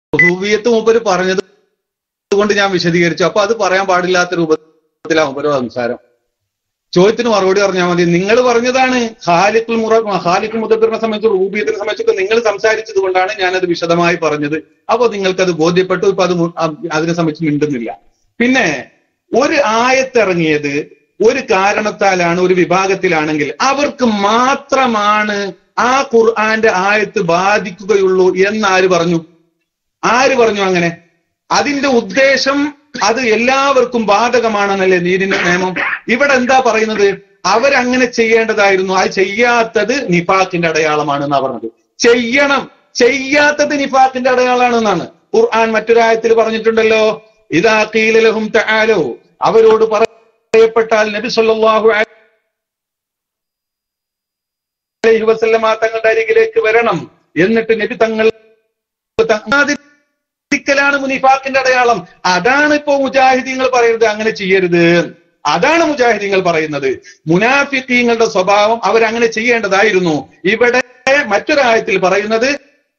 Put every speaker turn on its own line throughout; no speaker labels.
ഹൂവിയത്ത് മൂപ്പര് പറഞ്ഞത് കൊണ്ട് ഞാൻ വിശദീകരിച്ചു അപ്പൊ അത് പറയാൻ പാടില്ലാത്ത രൂപത്തിലാണ് മൂപ്പര് സംസാരം ചോദ്യത്തിന് മറുപടി പറഞ്ഞാൽ മതി നിങ്ങൾ പറഞ്ഞതാണ് ഖാലിഖുൽ മുറ ഖാലിഖുൽ മുദബിറിനെ സംബന്ധിച്ച് റൂബിയത്തിനെ സംബന്ധിച്ചൊക്കെ നിങ്ങൾ സംസാരിച്ചത് കൊണ്ടാണ് ഞാനത് വിശദമായി പറഞ്ഞത് അപ്പൊ നിങ്ങൾക്കത് ബോധ്യപ്പെട്ടു ഇപ്പൊ അത് മു- അ- അതിനെ സംബന്ധിച്ച് മിണ്ടുന്നില്ല പിന്നെ ഒരു ആയത്തിറങ്ങിയത് ഒരു കാരണത്താലാണ് ഒരു വിഭാഗത്തിലാണെങ്കിൽ അവർക്ക് മാത്രമാണ് ആ ഖുർആന്റെ ആയത്ത് ബാധിക്കുകയുള്ളൂ എന്ന് ആര് പറഞ്ഞു ആര് പറഞ്ഞു അങ്ങനെ അതിന്റെ ഉദ്ദേശം അത് എല്ലാവർക്കും ബാധകമാണെന്നല്ലേ നീതിന്റെ നിയമം ഇവിടെ എന്താ പറയുന്നത് അവരങ്ങനെ ചെയ്യേണ്ടതായിരുന്നു അത് ചെയ്യാത്തത് നിഫാക്കിന്റെ അടയാളമാണ് എന്നാ പറഞ്ഞത് ചെയ്യണം ചെയ്യാത്തത് നിഫാക്കിന്റെ അടയാളാണെന്നാണ് ഖുർആൻ മറ്റൊരായത്തിൽ പറഞ്ഞിട്ടുണ്ടല്ലോ ഇതാ കീലലഹും തആലോ അവരോട് പറയപ്പെട്ടാൽ നബി സല്ലല്ലാഹു അലൈഹി വസല്ലമ തങ്ങളുടെ അരികിലേക്ക് വരണം എന്നിട്ട് നബി തങ്ങൾ ാണ് മുനിഫാക്കിന്റെ അടയാളം അതാണ് ഇപ്പോ മുജാഹിദീങ്ങൾ പറയുന്നത് അങ്ങനെ ചെയ്യരുത് അതാണ് മുജാഹിദീങ്ങൾ പറയുന്നത് മുനാഫിക്കീങ്ങളുടെ സ്വഭാവം അവരങ്ങനെ ചെയ്യേണ്ടതായിരുന്നു ഇവിടെ മറ്റൊരായത്തിൽ പറയുന്നത്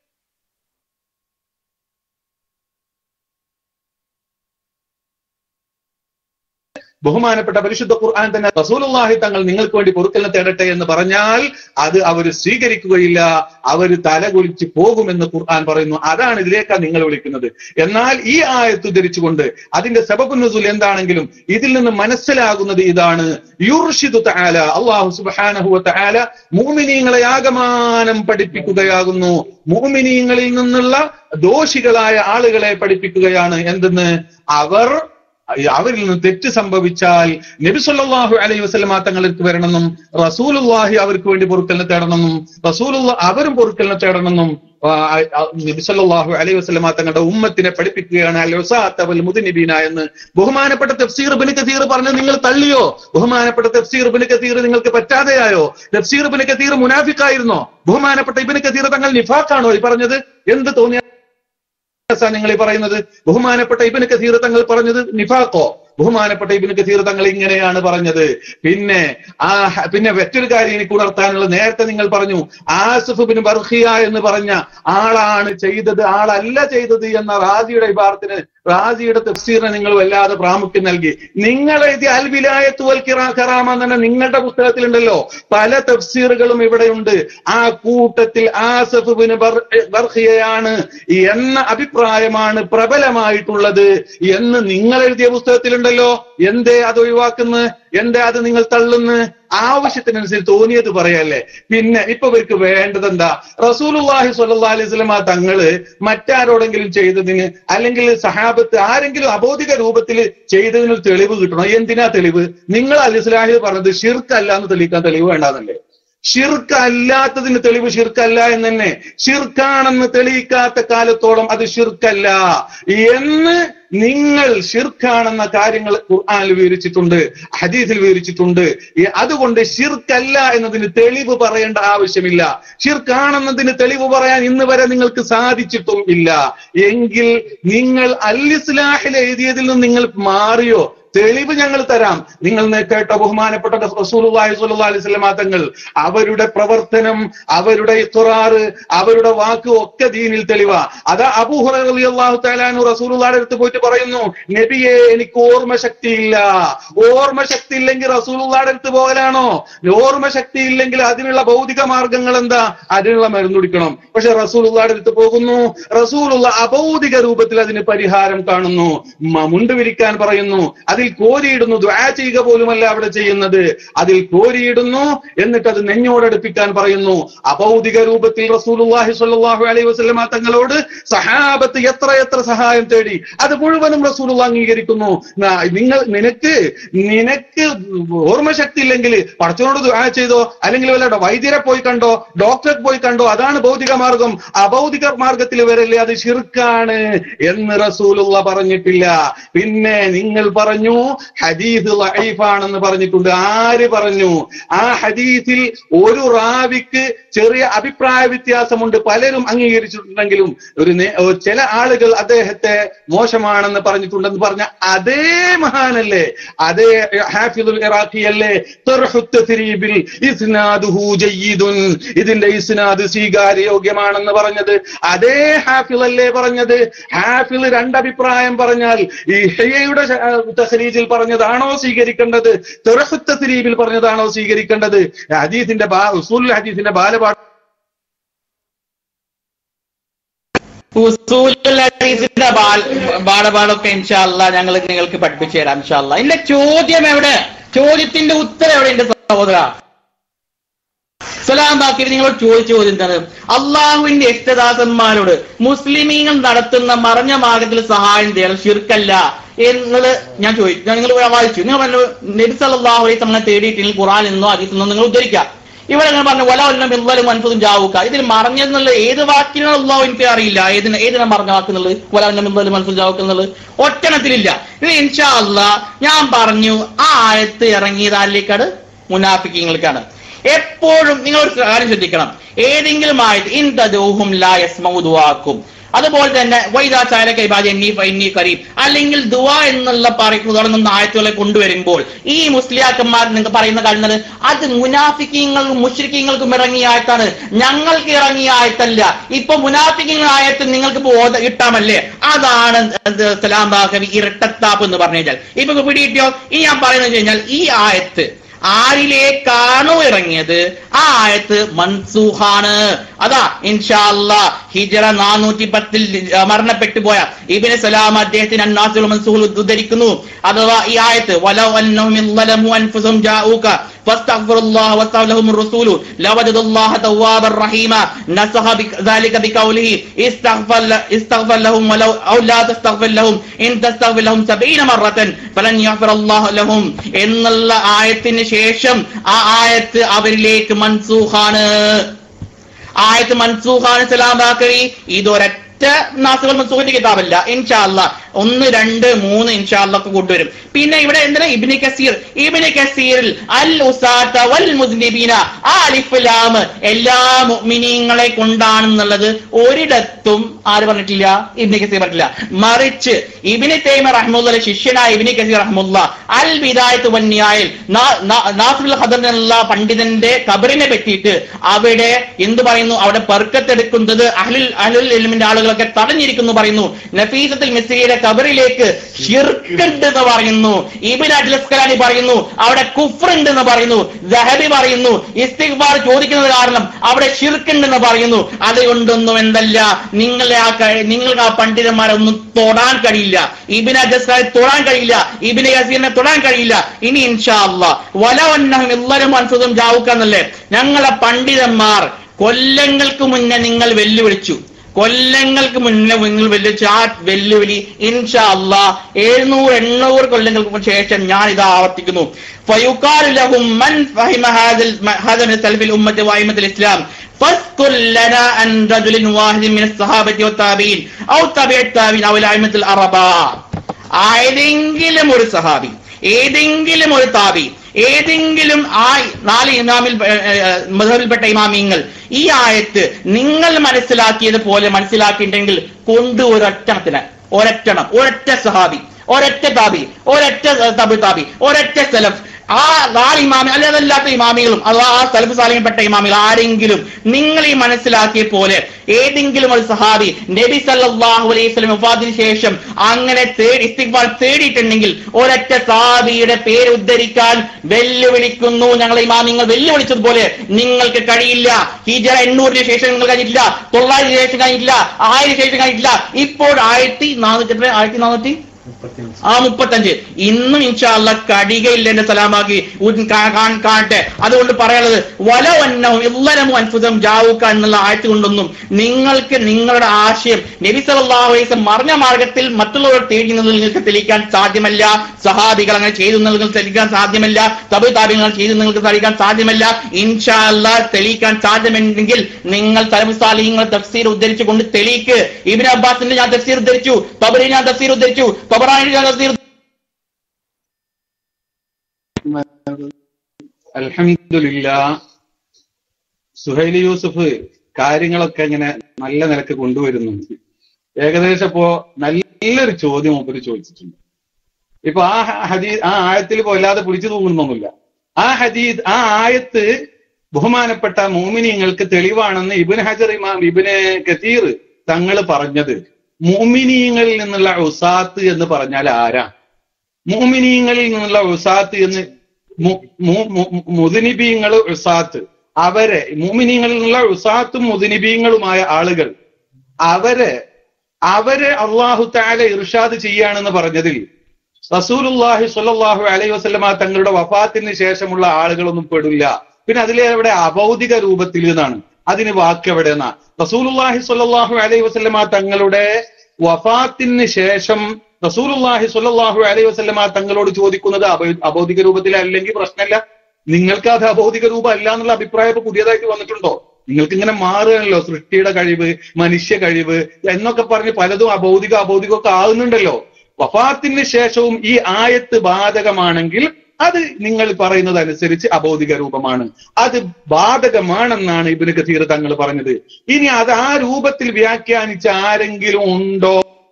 ബഹുമാനപ്പെട്ട പരിശുദ്ധ ഖുർആൻ തന്നെ റസൂലുള്ളാഹി തങ്ങൾ നിങ്ങൾക്ക് വേണ്ടി പൊറുക്കലിനെ തേടട്ടെ എന്ന് പറഞ്ഞാൽ അത് അവർ സ്വീകരിക്കുകയില്ല അവർ തലകുലിച്ച് പോകുമെന്ന് ഖുർആൻ പറയുന്നു അതാണ് ഇതിലേക്കാണ് നിങ്ങൾ വിളിക്കുന്നത് എന്നാൽ ഈ ആയത്ത് ഉദ്ധരിച്ചുകൊണ്ട് അതിന്റെ സബബുന്നുസുൽ എന്താണെങ്കിലും ഇതിൽ നിന്ന് മനസ്സിലാകുന്നത് ഇതാണ് യുർഷിദു തആല അള്ളാഹു സുബ്ഹാനഹു വ തആല മുഅ്മിനീങ്ങളെ ആകമാനം പഠിപ്പിക്കുകയാകുന്നു മുഅ്മിനീങ്ങളിൽ നിന്നുള്ള ദോഷികളായ ആളുകളെ പഠിപ്പിക്കുകയാണ് എന്തെന്ന് അവർ അവരിൽ നിന്ന് തെറ്റ് സംഭവിച്ചാൽ നബി സല്ലല്ലാഹു അലൈഹി വസല്ലമ തങ്ങൾക്ക് വരണമെന്നും റസൂലുള്ളാഹി അവർക്ക് വേണ്ടി പൊറുക്കലിനെ തേടണമെന്നും റസൂലുള്ള അവരും പൊറുക്കലിനെ തേടണമെന്നും ആ, ആ, നബി സല്ലല്ലാഹു അലൈഹി വസല്ലമ തങ്ങളുടെ ഉമ്മത്തിനെ പഠിപ്പിക്കുകയാണ് അൽ ഉസാത്ത വൽ മുദ്നിബീന എന്ന് ബഹുമാനപ്പെട്ട തഫ്സീർ ഇബ്നു കതീർ പറഞ്ഞത് നിങ്ങൾ തള്ളിയോ ബഹുമാനപ്പെട്ട തഫ്സീർ ഇബ്നു കതീർ നിങ്ങൾക്ക് പറ്റാതെയായോ തഫ്സീർ ഇബ്നു കതീർ മുനാഫിക്കായിരുന്നോ ബഹുമാനപ്പെട്ട ഇബ്നു കതീർ തങ്ങൾ നിഫാഖാണോ ഈ പറഞ്ഞത് എന്ത് തോന്നിയ നിങ്ങൾ ഈ പറയുന്നത് ബഹുമാനപ്പെട്ട ഇബിന് കസീർ തങ്ങൾ പറഞ്ഞത് നിഫാഖോ ബഹുമാനപ്പെട്ട ഇബിന് കസീർ തങ്ങൾ ഇങ്ങനെയാണ് പറഞ്ഞത് പിന്നെ ആ ഹ- പിന്നെ മറ്റൊരു കാര്യം എനിക്ക് ഉണർത്താനുള്ളത് നേരത്തെ നിങ്ങൾ പറഞ്ഞു ആസിഫ് ബിൻ ബർഹിയ എന്ന് പറഞ്ഞ ആളാണ് ചെയ്തത് ആളല്ല ചെയ്തത് എന്ന റാജിയുടെ വിഭാഗത്തിന് റാജിയുടെ തഫ്സീറിനെ നിങ്ങൾ വല്ലാതെ പ്രാമുഖ്യം നൽകി നിങ്ങൾ എഴുതിയ അൽ വിലായത്ത് വൽ കിറാ- കറാമ എന്ന് തന്നെ നിങ്ങളുടെ പുസ്തകത്തിലുണ്ടല്ലോ പല തഫ്സീറുകളും ഇവിടെയുണ്ട് ആ കൂട്ടത്തിൽ ആസഫ് ബിൻ ബർ- ബർഹിയയാണ് എന്ന അഭിപ്രായമാണ് പ്രബലമായിട്ടുള്ളത് എന്ന് നിങ്ങൾ എഴുതിയ പുസ്തകത്തിലുണ്ടല്ലോ എന്തേ അത് ഒഴിവാക്കുന്നു എന്തേ അത് നിങ്ങൾ തള്ളുന്നു ആവശ്യത്തിനനുസരിച്ച് തോന്നിയത് പറയല്ലേ പിന്നെ ഇപ്പൊ ഇവർക്ക് വേണ്ടത് എന്താ റസൂലുള്ളാഹി സ്വല്ലല്ലാഹി അലൈഹി വസല്ലമ തങ്ങള് മറ്റാരോടെങ്കിലും ചെയ്തതിന് അല്ലെങ്കിൽ സഹാബത്ത് ആരെങ്കിലും അബോധിക രൂപത്തിൽ ചെയ്തതിന് ഒരു തെളിവ് കിട്ടണം എന്തിനാ തെളിവ് നിങ്ങൾ അൽ ഇസ്ലാഹി പറഞ്ഞത് ഷിർക്കല്ല എന്ന് തെളിയിക്കാൻ തെളിവ് വേണ്ടാന്നല്ലേ ഷിർക്ക് അല്ലാത്തതിന് തെളിവ് ഷിർക്കല്ല എന്ന് തന്നെ ഷിർക്കാണെന്ന് തെളിയിക്കാത്ത കാലത്തോളം അത് ഷിർക്കല്ല എന്ന് നിങ്ങൾ ഷിർക്കാണെന്ന കാര്യങ്ങൾ ഖുർആനിൽ വിവരിച്ചിട്ടുണ്ട് ഹദീസിൽ വിവരിച്ചിട്ടുണ്ട് ഈ അതുകൊണ്ട് ഷിർക്കല്ല എന്നതിന് തെളിവ് പറയേണ്ട ആവശ്യമില്ല ഷിർക്കാണെന്നതിന് തെളിവ് പറയാൻ ഇന്ന് വരെ നിങ്ങൾക്ക് സാധിച്ചിട്ടും ഇല്ല എങ്കിൽ നിങ്ങൾ അൽ ഇസ്ലാഹിൽ എഴുതിയതിൽ നിന്ന് നിങ്ങൾ മാറിയോ തെളിവ് ഞങ്ങൾ തരാം നിങ്ങൾ നേ- കേട്ട ബഹുമാനപ്പെട്ട റസൂലുള്ളാഹി സ്വല്ലല്ലാഹി അലൈഹി വസല്ലമ തങ്ങൾ അവരുടെ പ്രവർത്തനം അവരുടെ ഇഖ്റാറ് അവരുടെ വാക്ക് ഒക്കെ ദീനിൽ തെളിവാ അതാ അബൂ ഹുറൈറ റളിയല്ലാഹു തആലാനു റസൂലുള്ളാഹിയുടെ അടുത്ത് പോയിട്ട് പറയുന്നു നബിയെ എനിക്ക് ഓർമ്മ ശക്തിയില്ല ഓർമ്മ ശക്തി ഇല്ലെങ്കിൽ റസൂലുള്ളാഹിയുടെ അടുത്ത് പോകലാണോ ഓർമ്മ ശക്തി ഇല്ലെങ്കിൽ അതിനുള്ള ഭൗതിക മാർഗങ്ങൾ എന്താ അതിനുള്ള മരുന്ന് കുടിക്കണം പക്ഷെ റസൂലുള്ളാഹിയുടെ അടുത്ത് പോകുന്നു റസൂലുള്ള അഭൗതിക രൂപത്തിൽ അതിന് പരിഹാരം കാണുന്നു മ- മുണ്ട് വിരിക്കാൻ പറയുന്നു അതിൽ കോരിയിടുന്നു ദ്വാ ചെയ്യുക പോലുമല്ല അവിടെ ചെയ്യുന്നത് അതിൽ കോരിയിടുന്നു എന്നിട്ട് അത് നെഞ്ഞോടടുപ്പിക്കാൻ പറയുന്നു അഭൗതിക രൂപത്തിൽ റസൂലുള്ളാഹി സ്വല്ലല്ലാഹു അലൈഹി വസല്ലമ തങ്ങളോട് സഹാബത്ത് എത്ര എത്ര സഹായം തേടി അത് മുഴുവനും റസൂലുള്ള അംഗീകരിക്കുന്നു ന- നിങ്ങൾ നിനക്ക് നിനക്ക് ഓർമ്മശക്തി ഇല്ലെങ്കിൽ പടച്ചവനോട് ദുആ ചെയ്തോ അല്ലെങ്കിൽ വല്ല വൈദ്യരെ പോയി കണ്ടോ ഡോക്ടറെ പോയി കണ്ടോ അതാണ് ഭൗതിക മാർഗം അഭൗതിക മാർഗത്തിൽ വരല്ലേ അത് ഷിർക്കാണ് എന്ന് റസൂലുള്ള പറഞ്ഞിട്ടില്ല പിന്നെ നിങ്ങൾ പറഞ്ഞു ഹദീസ് ലഈഫാണെന്ന് പറഞ്ഞിട്ടുണ്ട് ആര് പറഞ്ഞു ആ ഹദീസിൽ ഒരു റാവിക്ക് ചെറിയ അഭിപ്രായ വ്യത്യാസമുണ്ട് പലരും അംഗീകരിച്ചിട്ടുണ്ടെങ്കിലും ഒരു നേ- ഒരു ചില ആളുകൾ അദ്ദേഹത്തെ മോശമാണെന്ന് പറഞ്ഞിട്ടുണ്ടെന്ന് പറഞ്ഞ അതേ മഹാനല്ലേ അതേ ഹാഫിദുൽ ഇറാഖി അല്ലേ തർഹുത്തരീബിൽ ഇസ്നാദുഹു ജയ്യിദുൻ ഇതിന്റെ ഇസ്നാദ് സ്വീകാര്യോഗ്യമാണെന്ന് പറഞ്ഞത് അതേ ഹാഫിൽ അല്ലേ പറഞ്ഞത് ഹാഫിൽ രണ്ടഭിപ്രായം പറഞ്ഞാൽ ഈ ഹയ്യയുടെ തഹരീജിൽ പറഞ്ഞതാണോ സ്വീകരിക്കേണ്ടത് തെറഹുത്തരീബിൽ പറഞ്ഞതാണോ സ്വീകരിക്കേണ്ടത് ഹദീസിന്റെ ബാ- ഉസൂൽ ഹദീസിന്റെ ബാലപാഠ
ഉസൂലുൽ ഹദീസിന്റെ ബാൽ- പാഠഭാഗമൊക്കെ ഇൻഷാല്ല ഞങ്ങൾ നിങ്ങൾക്ക് പഠിപ്പിച്ചു തരാം ഇൻഷാല്ല എന്റെ ചോദ്യം എവിടെ ചോദ്യത്തിന്റെ ഉത്തരം എവിടെ എന്റെ സഹോദര സലാം ബാക്കിൽ നിങ്ങളോട് ചോദിച്ച ചോദ്യം എന്താണ് അള്ളാഹുവിന്റെ ഇഷ്ടദാസന്മാരോട് മുസ്ലിമീങ്ങൾ നടത്തുന്ന മറഞ്ഞ മാർഗത്തിൽ സഹായം ചെയ്യണം ഷിർക്കല്ല എന്നത് ഞാൻ ചോദിച്ചു ഞാൻ നിങ്ങൾ വായിച്ചു നിങ്ങൾ പറഞ്ഞു നബി സല്ലല്ലാഹു അലൈഹി വസല്ലം തേടിയിട്ടില്ലെങ്കിൽ ഖുറാൻ എന്നോ ഹദീസ് എന്നോ നിങ്ങൾ ഉദ്ധരിക്കുക ഇവിടെ നിങ്ങൾ പറഞ്ഞു വല വല്ലം ഇന്നലും അൻപതും ജാവുക ഇതിൽ മറഞ്ഞെന്നുള്ള ഏത് വാക്കിനാണ് അള്ളാഹു എനിക്ക് അറിയില്ല ഏതിന് ഏതിനാ മറഞ്ഞ വാക്കുന്നുള്ളത് വല വല്ലം ഇന്നലും അൻപതും ജാവുക എന്നുള്ളത് ഒറ്റണത്തിലില്ല ഇത് ഇൻഷാ അല്ലാ ഞാൻ പറഞ്ഞു ആ ആയത്ത് ഇറങ്ങിയത് ആരിലേക്കാണ് മുനാഫിക്കങ്ങൾക്കാണ് എപ്പോഴും നിങ്ങൾ ഒരു കാര്യം ശ്രദ്ധിക്കണം ഏതെങ്കിലും ആയത് ഇൻ തദൂഹും ലാ യസ്മഉ ദുആക്കും അതുപോലെ തന്നെ വൈദാ ചാലക ഇബാദി എന്നീ ഫൈനി കരീം അല്ലെങ്കിൽ ദുആ എന്നുള്ള പറയുന്ന തുടങ്ങുന്ന ആയത്തുകളെ കൊണ്ടുവരുമ്പോൾ ഈ മുസ്ലിയാക്കന്മാർ നിങ്ങൾ പറയുന്ന കാണുന്നത് അത് മുനാഫിക്കീങ്ങൾക്കും മുഷ്രിക്കീങ്ങൾക്കും ഇറങ്ങിയ ആയത്താണ് ഞങ്ങൾക്ക് ഇറങ്ങിയ ആയത്തല്ല ഇപ്പൊ മുനാഫിക്കീങ്ങൾ ആയത്ത് നിങ്ങൾക്ക് ഇപ്പൊ ഓത കിട്ടാമല്ലേ അതാണ് ഇത് സലാം ബാഹവി ഇരട്ടത്താപ്പ് എന്ന് പറഞ്ഞു കഴിഞ്ഞാൽ ഇപ്പൊ പിടിയിട്ടോ ഈ ഞാൻ പറയുന്നത് വെച്ച് കഴിഞ്ഞാൽ ഈ ആയത്ത് ആരിലേക്കാണോ ഇറങ്ങിയത് ആ ആയത്ത് മൻസൂഹാണ് അതാ ഇൻഷാല്ല ഹിജറ നാനൂറ്റി പത്തിൽ മരണപ്പെട്ടു പോയ ഇബിന് സലാം അദ്ദേഹത്തിന് അന്നാസുൽ മൻസൂഹുൽ ഉദ്ധരിക്കുന്നു അഥവാ ഈ ആയത്ത് വലൗ അന്നഹും ഇല്ലലമു അൻഫുസും ജാഊക فاستغفر الله واستغفر لهم الرسول لوجدوا الله توابا رحيما نسخ بك- ذلك بقوله استغفر ل- استغفر لهم ولو او لا تستغفر لهم ان تستغفر لهم سبعين مرة فلن يغفر الله لهم എന്നുള്ള ആയത്തിന് ശേഷം ആ ആയത്ത് അവരിലേക്ക് മൻസൂഖാണ് ആയത്ത് മൻസൂഖാണ് സലാമാക്കറി ഇതൊരൊറ്റ നാസുകൾ മൻസൂഖിന്റെ കിതാബല്ല ഇൻഷാല്ല ഒന്ന് രണ്ട് മൂന്ന് ഇൻഷാല്ല ഒക്കെ കൊണ്ടുവരും പിന്നെ ഇവിടെ എന്തിനാ ഇബിന് കസീർ ഇബിന് കസീറിൽ അൽ ഉസാത്ത വൽ മുസ്ലിബീന ആ അലിഫ് ലാം എല്ലാ മുഅ്മിനീങ്ങളെ കൊണ്ടാണെന്നുള്ളത് ഒരിടത്തും ആര് പറഞ്ഞിട്ടില്ല ഇബിന് കസീർ പറഞ്ഞിട്ടില്ല മറിച്ച് ഇബിന് തൈമ റഹ്മുല്ല ശിഷ്യനായ ഇബിന് കസീർ റഹ്മുല്ല അൽ വിദായത്ത് വന്യായിൽ നാസുൽ ഖദർ എന്നുള്ള പണ്ഡിതന്റെ കബറിനെ പറ്റിയിട്ട് അവിടെ എന്ത് പറയുന്നു അവിടെ പെർക്കത്തെടുക്കുന്നത് അഹ്ലുൽ അഹ്ലുൽ ഇൽമിന്റെ ആളുകളൊക്കെ തടഞ്ഞിരിക്കുന്നു പറയുന്നു നഫീസത്തുൽ മിസ്രിയുടെ കബറിലേക്ക് ഷിർക്കുണ്ട് എന്ന് പറയുന്നു ഇബിൻ അജ്ലസ്കലാനി പറയുന്നു അവിടെ കുഫ്റുണ്ട് എന്ന് പറയുന്നു ജഹബി പറയുന്നു ഇസ്തിഗ്ഫാർ ചോദിക്കുന്നത് കാരണം അവിടെ ഷിർക്കുണ്ടെന്ന് പറയുന്നു അതുകൊണ്ടൊന്നും എന്തല്ല നിങ്ങളെ ആ കഴി- നിങ്ങൾക്ക് ആ പണ്ഡിതന്മാരൊന്നും തൊടാൻ കഴിയില്ല ഇബിൻ അജസ്കാരെ തൊടാൻ കഴിയില്ല ഇബിൻ യസീറിനെ തൊടാൻ കഴിയില്ല ഇനി ഇൻഷാ അല്ലാ വലവന്നഹും എല്ലാവരും അൻസുതും ജാവുക്കാന്നല്ലേ ഞങ്ങളെ പണ്ഡിതന്മാർ കൊല്ലങ്ങൾക്ക് മുന്നേ നിങ്ങൾ വെല്ലുവിളിച്ചു കൊല്ലങ്ങൾക്ക് മുന്നേ നിങ്ങൾ വെല്ലുവിളിച്ച ആ വെല്ലുവിളി ഇൻഷാ അല്ലാ എഴുന്നൂറ് എണ്ണൂറ് കൊല്ലങ്ങൾക്ക് ശേഷം ഞാൻ ഇത് ആവർത്തിക്കുന്നു فيقال لهم من فهم هذا الم- هذا من سلف الأمة وأئمة الإسلام فاذكر لنا عن رجل واحد من الصحابة والتابعين أو تابع التابعين أو الأئمة الأربعة ഏതെങ്കിലും ഒരു സഹാബി ഏതെങ്കിലും ഒരു താബി ഏതെങ്കിലും ആ നാല് ഇമാമിൽ മധുബിൽപ്പെട്ട ഇമാമിങ്ങൾ ഈ ആയത്ത് നിങ്ങൾ മനസ്സിലാക്കിയത് പോലെ മനസ്സിലാക്കിയിട്ടുണ്ടെങ്കിൽ കൊണ്ട് ഒരൊറ്റണത്തിന് ഒരൊറ്റണം ഒരൊറ്റ സഹാബി ഒരൊറ്റ താബി ഒരൊറ്റ തബി താബി ഒരൊറ്റ സലഫ് ആ നാല് ഇമാമി അല്ലെ അതല്ലാത്ത ഇമാമികളും അഥവാ ആ സലഫ് സാലിയപ്പെട്ട ഇമാമികൾ ആരെങ്കിലും നിങ്ങൾ ഈ മനസ്സിലാക്കിയ പോലെ ഏതെങ്കിലും ഒരു സഹാബി നബി സല്ലല്ലാഹു അലൈഹി വസല്ലം വഫാത്തിന് ശേഷം അങ്ങനെ തേടി ഇസ്തിഗ്ഫാർ തേടിയിട്ടുണ്ടെങ്കിൽ ഒരൊറ്റ സഹാബിയുടെ പേര് ഉദ്ധരിക്കാൻ വെല്ലുവിളിക്കുന്നു ഞങ്ങളെ ഇമാമിങ്ങൾ വെല്ലുവിളിച്ചതുപോലെ നിങ്ങൾക്ക് കഴിയില്ല ഹിജറ എണ്ണൂറിന് ശേഷം നിങ്ങൾ കഴിഞ്ഞിട്ടില്ല തൊള്ളായിരത്തിന് ശേഷം കഴിഞ്ഞിട്ടില്ല ആയിരം ശേഷം കഴിഞ്ഞിട്ടില്ല ഇപ്പോൾ ആയിരത്തി നാനൂറ്റി എത്ര ആയിരത്തി നാനൂറ്റി ആ മുപ്പത്തഞ്ച് ഇന്നും ഇൻഷാല്ല കടികയില്ല എന്റെ സലാമാക്കി ഉൻ കാ- കാൺ- കാണട്ടെ അതുകൊണ്ട് പറയാനുള്ളത് വല വന്നവും എല്ലാരും അത്ഭുതം ജാവുക എന്നുള്ള ആഴ്ച കൊണ്ടൊന്നും നിങ്ങൾക്ക് നിങ്ങളുടെ ആശയം നബി സല്ലല്ലാഹു അലൈഹി വസല്ലം മറിഞ്ഞ മാർഗത്തിൽ മറ്റുള്ളവർ തേടുന്നത് നിങ്ങൾക്ക് തെളിയിക്കാൻ സാധ്യമല്ല സഹാബികൾ അങ്ങനെ ചെയ്തു നിങ്ങൾക്ക് തെളിയിക്കാൻ സാധ്യമല്ല തബ് താബികൾ ചെയ്തു നിങ്ങൾക്ക് തെളിയിക്കാൻ സാധ്യമല്ല ഇൻഷാല്ല തെളിയിക്കാൻ സാധ്യമുണ്ടെങ്കിൽ നിങ്ങൾ തലമുസാലിങ്ങൾ തഫ്സീർ ഉദ്ധരിച്ചുകൊണ്ട് തെളിയിക്ക് ഇബിൻ അബ്ബാസിന്റെ ഞാൻ തഫ്സീർ ഉദ്ധരിച്ചു തബറി ഞാൻ തഫ്സീർ ഉദ്ധരിച്ചു തബറാനി ഞാൻ തഫ്സീർ
അൽഹംദുലില്ല സുഹൈലി യൂസുഫ് കാര്യങ്ങളൊക്കെ ഇങ്ങനെ നല്ല നിലക്ക് കൊണ്ടുവരുന്നുണ്ട് ഏകദേശം ഇപ്പോ നല്ലൊരു ചോദ്യം മൂപ്പര് ചോദിച്ചിട്ടുണ്ട് ഇപ്പൊ ആ ഹദീ ആ ആയത്തിൽ ഇപ്പോ വല്ലാതെ പിടിച്ചു തൂങ്ങുന്നൊന്നുമില്ല ആ ഹദീദ് ആ ആയത്ത് ബഹുമാനപ്പെട്ട മോമിനിയങ്ങൾക്ക് തെളിവാണെന്ന് ഇബിൻ ഹജർ ഇമാം ഇബിന് കതീർ തങ്ങൾ പറഞ്ഞത് മോമിനിയങ്ങളിൽ നിന്നുള്ള ഉസാത്ത് എന്ന് പറഞ്ഞാൽ ആരാ മോമിനിയങ്ങളിൽ നിന്നുള്ള ഉസാത്ത് എന്ന് മുതിനിബീങ്ങൾ ഉസാത്ത് അവരെ മോമിനിയങ്ങളിൽ നിന്നുള്ള ഉസാത്തും മുതിനിബീങ്ങളുമായ ആളുകൾ അവരെ അവരെ അള്ളാഹു താല ഇർഷാദ് ചെയ്യാണെന്ന് പറഞ്ഞതിൽ റസൂലുല്ലാഹി സ്വല്ലല്ലാഹു അലൈഹി വസല്ലമ തങ്ങളുടെ വഫാത്തിന് ശേഷമുള്ള ആളുകളൊന്നും പെടില്ല പിന്നെ അതിലെ അവിടെ അഭൗതിക രൂപത്തിൽ എന്നാണ് അതിന് വാക്ക് എവിടെ എന്നാ റസൂലുല്ലാഹി സ്വല്ലല്ലാഹു അലൈഹി വസല്ലമ തങ്ങളുടെ വഫാത്തിന് ശേഷം റസൂലുല്ലാഹി സ്വല്ലല്ലാഹു അലൈഹി വസല്ലമ തങ്ങളോട് ചോദിക്കുന്നത് അഭൗ- അഭൗതിക രൂപത്തിൽ അല്ലെങ്കിൽ പ്രശ്നമില്ല നിങ്ങൾക്ക് അത് അഭൗതിക രൂപം അല്ല എന്നുള്ള അഭിപ്രായം ഇപ്പൊ പുതിയതായിട്ട് വന്നിട്ടുണ്ടോ നിങ്ങൾക്ക് ഇങ്ങനെ മാറുകയാണല്ലോ സൃഷ്ടിയുടെ കഴിവ് മനുഷ്യ കഴിവ് എന്നൊക്കെ പറഞ്ഞ് പലതും അഭൗതിക അഭൗതികമൊക്കെ ആകുന്നുണ്ടല്ലോ വഫാത്തിന് ശേഷവും ഈ ആയത്ത് ബാധകമാണെങ്കിൽ അത് നിങ്ങൾ പറയുന്നത് അനുസരിച്ച് അബൗദിക രൂപമാണ് അത് ബാധകമാണെന്നാണ് ഇബിന് കസീർ തങ്ങൾ പറഞ്ഞത് ഇനി അത് ആ രൂപത്തിൽ വ്യാഖ്യാനിച്ച ആരെങ്കിലും ഉണ്ടോ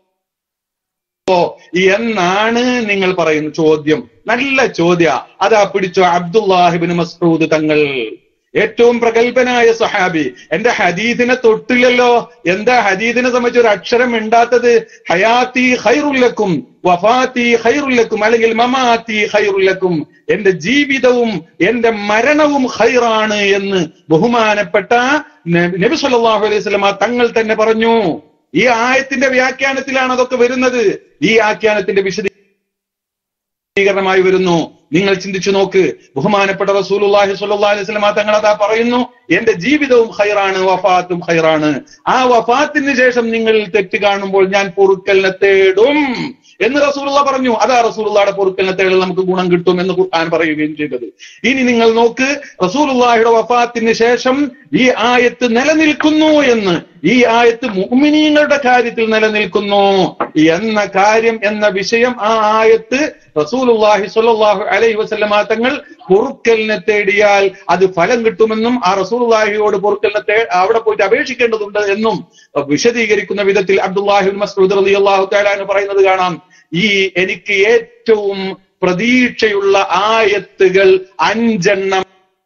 എന്നാണ് നിങ്ങൾ പറയുന്ന ചോദ്യം നല്ല ചോദ്യ അതാ പിടിച്ചോ അബ്ദുല്ലാഹിബിൻ മസ്റൂദ് തങ്ങൾ ഏറ്റവും പ്രഗത്ഭനായ സഹാബി എന്റെ ഹദീദിനെ തൊട്ടില്ലല്ലോ എന്താ ഹദീദിനെ സംബന്ധിച്ച് ഒരു അക്ഷരം മിണ്ടാത്തത് ഹയാത്തി ഹൈറുല്ലക്കും വഫാത്തി ഹൈറുല്ലക്കും അല്ലെങ്കിൽ മമാത്തി ഹൈറുല്ലക്കും എന്റെ ജീവിതവും എന്റെ മരണവും ഹൈറാണ് എന്ന് ബഹുമാനപ്പെട്ട ന- നബി സല്ലല്ലാഹു അലൈഹി വസല്ലമ തങ്ങൾ തന്നെ പറഞ്ഞു ഈ ആയത്തിന്റെ വ്യാഖ്യാനത്തിലാണ് അതൊക്കെ വരുന്നത് ഈ ആഖ്യാനത്തിന്റെ വിശദീ വിശദീകരണമായി വരുന്നു നിങ്ങൾ ചിന്തിച്ചു നോക്ക് ബഹുമാനപ്പെട്ട റസൂലുള്ളാഹി സ്വല്ലല്ലാഹി അലൈഹി വസല്ലമ തങ്ങൾ അതാ പറയുന്നു എന്റെ ജീവിതവും ഖൈറാണ് വഫാത്തും ഖൈറാണ് ആ വഫാത്തിന് ശേഷം നിങ്ങൾ തെറ്റ് കാണുമ്പോൾ ഞാൻ പൊറുക്കലിനെ തേടും എന്ന് റസൂലുള്ള പറഞ്ഞു അതാ റസൂലുള്ളായുടെ പൊറുക്കലിനെ തേടൽ നമുക്ക് ഗുണം കിട്ടും എന്ന് ഖുർആൻ പറയുകയും ചെയ്തത് ഇനി നിങ്ങൾ നോക്ക് റസൂലുള്ളാഹിയുടെ വഫാത്തിന് ശേഷം ഈ ആയത്ത് നിലനിൽക്കുന്നു എന്ന് ഈ ആയത്ത് മുഅ്മിനീങ്ങളുടെ കാര്യത്തിൽ നിലനിൽക്കുന്നു എന്ന കാര്യം എന്ന വിഷയം ആ ആയത്ത് റസൂലുള്ളാഹി സ്വല്ലല്ലാഹു അലൈഹി വസല്ലമ തങ്ങൾ പൊറുക്കലിനെ തേടിയാൽ അത് ഫലം കിട്ടുമെന്നും ആ റസൂലുള്ളാഹിയോട് പൊറുക്കലിനെ തേ അവിടെ പോയിട്ട് അപേക്ഷിക്കേണ്ടതുണ്ട് എന്നും വിശദീകരിക്കുന്ന വിധത്തിൽ അബ്ദുല്ലാഹിബിൻ മസ്ഊദ് റളിയല്ലാഹു തആല എന്ന് പറയുന്നത് കാണാം ഈ എനിക്ക് ഏറ്റവും പ്രതീക്ഷയുള്ള ആയത്തുകൾ അഞ്ചെണ്ണം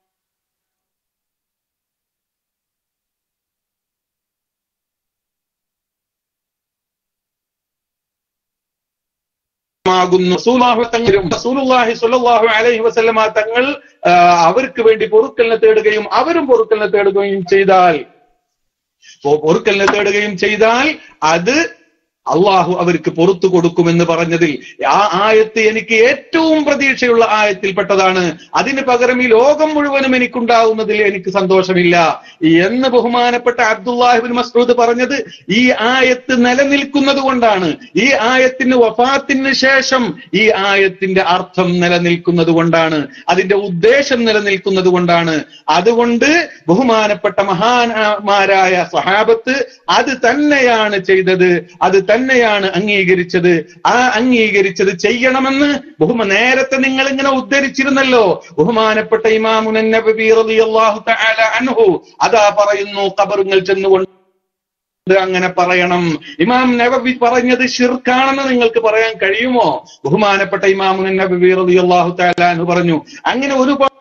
ആകുന്നു റസൂലുള്ളാഹി തങ്ങളും റസൂലുള്ളാഹി സ്വല്ലല്ലാഹു അലൈഹി വസല്ലമ തങ്ങൾ ആ, അവർക്ക് വേണ്ടി പൊറുക്കലിനെ തേടുകയും അവരും പൊറുക്കലിനെ തേടുകയും ചെയ്താൽ പൊ- പൊറുക്കലിനെ തേടുകയും ചെയ്താൽ അത് അള്ളാഹു അവർക്ക് പുറത്തു കൊടുക്കുമെന്ന് പറഞ്ഞതിൽ ആ ആയത്ത് എനിക്ക് ഏറ്റവും പ്രതീക്ഷയുള്ള ആയത്തിൽപ്പെട്ടതാണ് അതിന് പകരം ഈ ലോകം മുഴുവനും എനിക്കുണ്ടാവുന്നതിൽ എനിക്ക് സന്തോഷമില്ല എന്ന് ബഹുമാനപ്പെട്ട അബ്ദുല്ലാഹിബിൻ മസ്റൂദ് പറഞ്ഞത് ഈ ആയത്ത് നിലനിൽക്കുന്നത് കൊണ്ടാണ് ഈ ആയത്തിന് വഫാത്തിന് ശേഷം ഈ ആയത്തിന്റെ അർത്ഥം നിലനിൽക്കുന്നത് കൊണ്ടാണ് അതിന്റെ ഉദ്ദേശം നിലനിൽക്കുന്നത് കൊണ്ടാണ് അതുകൊണ്ട് ബഹുമാനപ്പെട്ട മഹാന്മാരായ സഹാബത്ത് അത് തന്നെയാണ് ചെയ്തത് അത് തന്നെയാണ് അംഗീകരിച്ചത് ആ അംഗീകരിച്ചത് ചെയ്യണമെന്ന് ബഹുമ നേരത്തെ നിങ്ങൾ ഇങ്ങനെ ഉദ്ധരിച്ചിരുന്നല്ലോ ബഹുമാനപ്പെട്ട ഇമാമുൻ നബി റളിയല്ലാഹു തആല അൻഹു അതാ പറയുന്നു ഖബറുകൾ ചെന്നുകൊണ്ട് ഇത് അങ്ങനെ പറയണം ഇമാം നബവി പറഞ്ഞത് ഷിർക്കാണെന്ന് നിങ്ങൾക്ക് പറയാൻ കഴിയുമോ ബഹുമാനപ്പെട്ട ഇമാമുൻ നബി റളിയല്ലാഹു തആല അൻഹു പറഞ്ഞു അങ്ങനെ ഒരുപാട്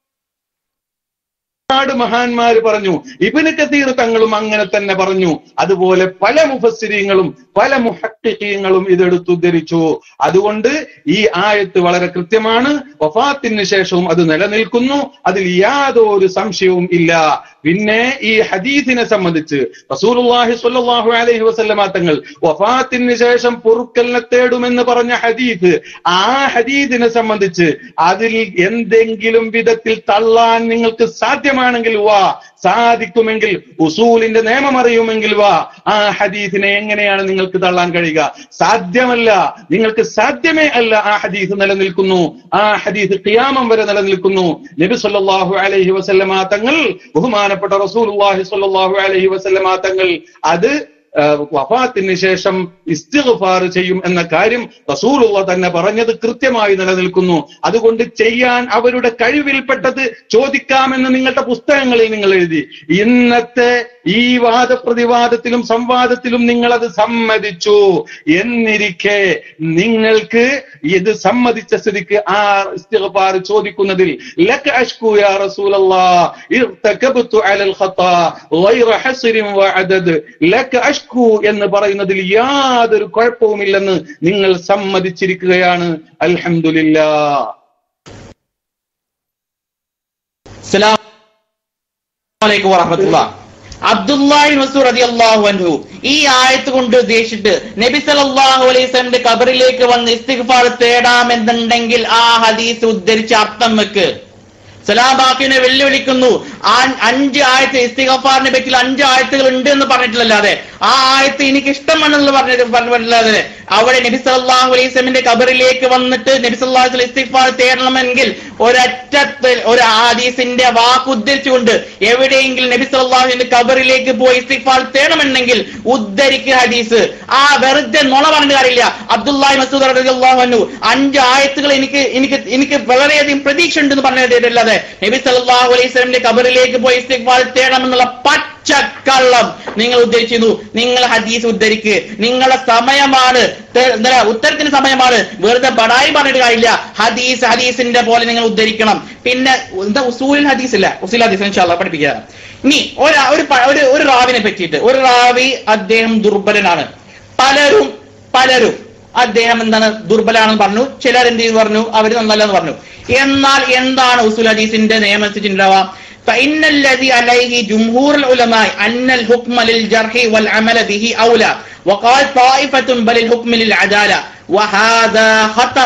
ഒരുപാട് മഹാന്മാര് പറഞ്ഞു ഇബിന് കതീർ തങ്ങളും അങ്ങനെ തന്നെ പറഞ്ഞു അതുപോലെ പല മുഫസ്സിരീങ്ങളും പല മുഹക്കിങ്ങളും ഇതെടുത്തുദ്ധരിച്ചു അതുകൊണ്ട് ഈ ആയത്ത് വളരെ കൃത്യമാണ് വഫാത്തിന് ശേഷവും അത് നിലനിൽക്കുന്നു അതിൽ യാതൊരു സംശയവും ഇല്ല പിന്നെ ഈ ഹദീസിനെ സംബന്ധിച്ച് റസൂലുള്ളാഹി സ്വല്ലല്ലാഹു അലൈഹി വസല്ലമ തങ്ങൾ വഫാത്തിന് ശേഷം പൊറുക്കലിനെ തേടുമെന്ന് പറഞ്ഞ ഹദീസ് ആ ഹദീദിനെ സംബന്ധിച്ച് അതിൽ എന്തെങ്കിലും വിധത്തിൽ തള്ളാൻ നിങ്ങൾക്ക് സാധ്യമാണെങ്കിൽ വാ സാധിക്കുമെങ്കിൽ ഉസൂലിന്റെ നിയമം അറിയുമെങ്കിൽ വാ ആ ഹദീസിനെ എങ്ങനെയാണ് നിങ്ങൾക്ക് തള്ളാൻ കഴിയുക സാധ്യമല്ല നിങ്ങൾക്ക് സാധ്യമേ അല്ല ആ ഹദീസ് നിലനിൽക്കുന്നു ആ ഹദീസ് ഖിയാമം വരെ നിലനിൽക്കുന്നു നബി സല്ലല്ലാഹു അലൈഹി വസല്ലമ തങ്ങൾ ബഹുമാനപ്പെട്ട റസൂലുള്ളാഹി സ്വല്ലല്ലാഹു അലൈഹി വസല്ലമ തങ്ങൾ അത് ആ, വഫാത്തിന് ശേഷം ഇസ്തിഗ്ഫാർ ചെയ്യും എന്ന കാര്യം റസൂലുള്ള തന്നെ പറഞ്ഞത് കൃത്യമായി നിലനിൽക്കുന്നു അതുകൊണ്ട് ചെയ്യാൻ അവരുടെ കഴിവിൽപ്പെട്ടത് ചോദിക്കാമെന്ന് നിങ്ങളുടെ പുസ്തകങ്ങളിൽ നിങ്ങൾ എഴുതി ഇന്നത്തെ ഈ വാദപ്രതിവാദത്തിലും സംവാദത്തിലും നിങ്ങൾ അത് സമ്മതിച്ചു എന്നിരിക്കെ നിങ്ങൾക്ക് ഇത് സമ്മതിച്ച സ്ഥിതിക്ക് ആ ഇസ്തിഗ്ഫാർ ചോദിക്കുന്നതിൽ ലക അഷ്കു യാ റസൂലല്ലാഹ് ഇർതകബ്തു അലൽ ഖത്താ ഗൈറ ഹസ്രിൻ വഅദദ് ലക അഷ്കു എന്ന് പറയുന്നതിൽ യാതൊരു കുഴപ്പവുമില്ലെന്ന് നിങ്ങൾ സമ്മതിച്ചിരിക്കുകയാണ് അൽഹംദുലില്ലാഹ്
അസ്സലാമലൈക്കും വറഹമത്തുള്ള അബ്ദുല്ലാഹി മസൂർ റളിയല്ലാഹു അൻഹു ഈ ആയത്ത് കൊണ്ട് ഉദ്ദേശിച്ചിട്ട് നബി സല്ലല്ലാഹു അലൈഹി വസല്ലമയുടെ ഖബറിലേക്ക് വന്ന് ഇസ്തിഗ്ഫാർ തേടാമെന്നുണ്ടെങ്കിൽ ആ ഹദീസ് ഉദ്ധരിച്ച അർത്ഥം വെക്ക് സലാബാക്കിനെ വെല്ലുവിളിക്കുന്നു ആ അഞ്ച് ആയത്ത് ഇസ്തിഗഫാറിനെ പറ്റി അഞ്ച് ആയത്തുകൾ ഉണ്ട് എന്ന് പറഞ്ഞിട്ടില്ലല്ലാതെ ആ ആയത്ത് എനിക്ക് ഇഷ്ടമാണെന്ന് പറഞ്ഞിട്ട് പറഞ്ഞിട്ടില്ലാതെ അവിടെ നബി സല്ലല്ലാഹു അലൈഹി വസല്ലമയുടെ ഖബറിലേക്ക് വന്നിട്ട് നബി സല്ലല്ലാഹു അലൈഹി വസല്ലം ഇസ്തിഗ്ഫാർ തേടണമെങ്കിൽ ഒരൊറ്റ ഒരു ഹദീസിന്റെ വാക്ക് ഉദ്ധരിച്ചുകൊണ്ട് എവിടെയെങ്കിലും നബി സല്ലല്ലാഹു അലൈഹി വസല്ലം ഖബറിലേക്ക് പോയി ഇസ്തിഗ്ഫാർ തേടണമെന്നുണ്ടെങ്കിൽ ഉദ്ധരിക്കുക ഹദീസ് ആ വെറുതെ നുണ പറഞ്ഞ കാര്യമില്ല അബ്ദുല്ലാഹി മസൂദ് റളിയല്ലാഹു അൻഹു അഞ്ച് ആയത്തുകൾ എനിക്ക് എനിക്ക് എനിക്ക് വളരെയധികം പ്രതീക്ഷ ഉണ്ടെന്ന് പറഞ്ഞിട്ടല്ലാതെ നബി സല്ലല്ലാഹു അലൈഹി വസല്ലമയുടെ ഖബറിലേക്ക് പോയി ഇസ്തിഗ്ഫാർ തേടണമെന്നുള്ള പച്ചക്കള്ളം നിങ്ങൾ ഉദ്ധരിച്ചിരുന്നു നിങ്ങൾ ഹദീസ് ഉദ്ധരിക്ക് നിങ്ങളുടെ സമയമാണ് തെ- എന്താ ഉത്തരത്തിന് സമയമാണ് വെറുതെ ബടായി പറഞ്ഞിട്ട് കാര്യമില്ല ഹദീസ് ഹദീസിന്റെ പോലെ നിങ്ങൾ ഉദ്ധരിക്കണം പിന്നെ എന്താ ഉസൂലിൽ ഹദീസ് ഇല്ല ഉസൂൽ ഹദീസ് ഇൻഷാല്ലാ പഠിപ്പിക്കുക ഇനി ഒരു ഒരു പ- ഒരു ഒരു റാവിനെ പറ്റിയിട്ട് ഒരു റാവി അദ്ദേഹം ദുർബലനാണ് പലരും പലരും അദ്ദേഹം എന്താണ് ദുർബലാണെന്ന് പറഞ്ഞു ചിലർ എന്ത് ചെയ്തു പറഞ്ഞു അവർ നന്നല്ലെന്ന് പറഞ്ഞു എന്നാൽ എന്താണ് ഉസുൽ ഹദീസിന്റെ നിയമത്തിണ്ടാവുക فإن الذي عليه جمهور العلماء أن الحكم للجرح والعمل به أولى وقال طائفة بل الحكم للعدالة وهذا خطأ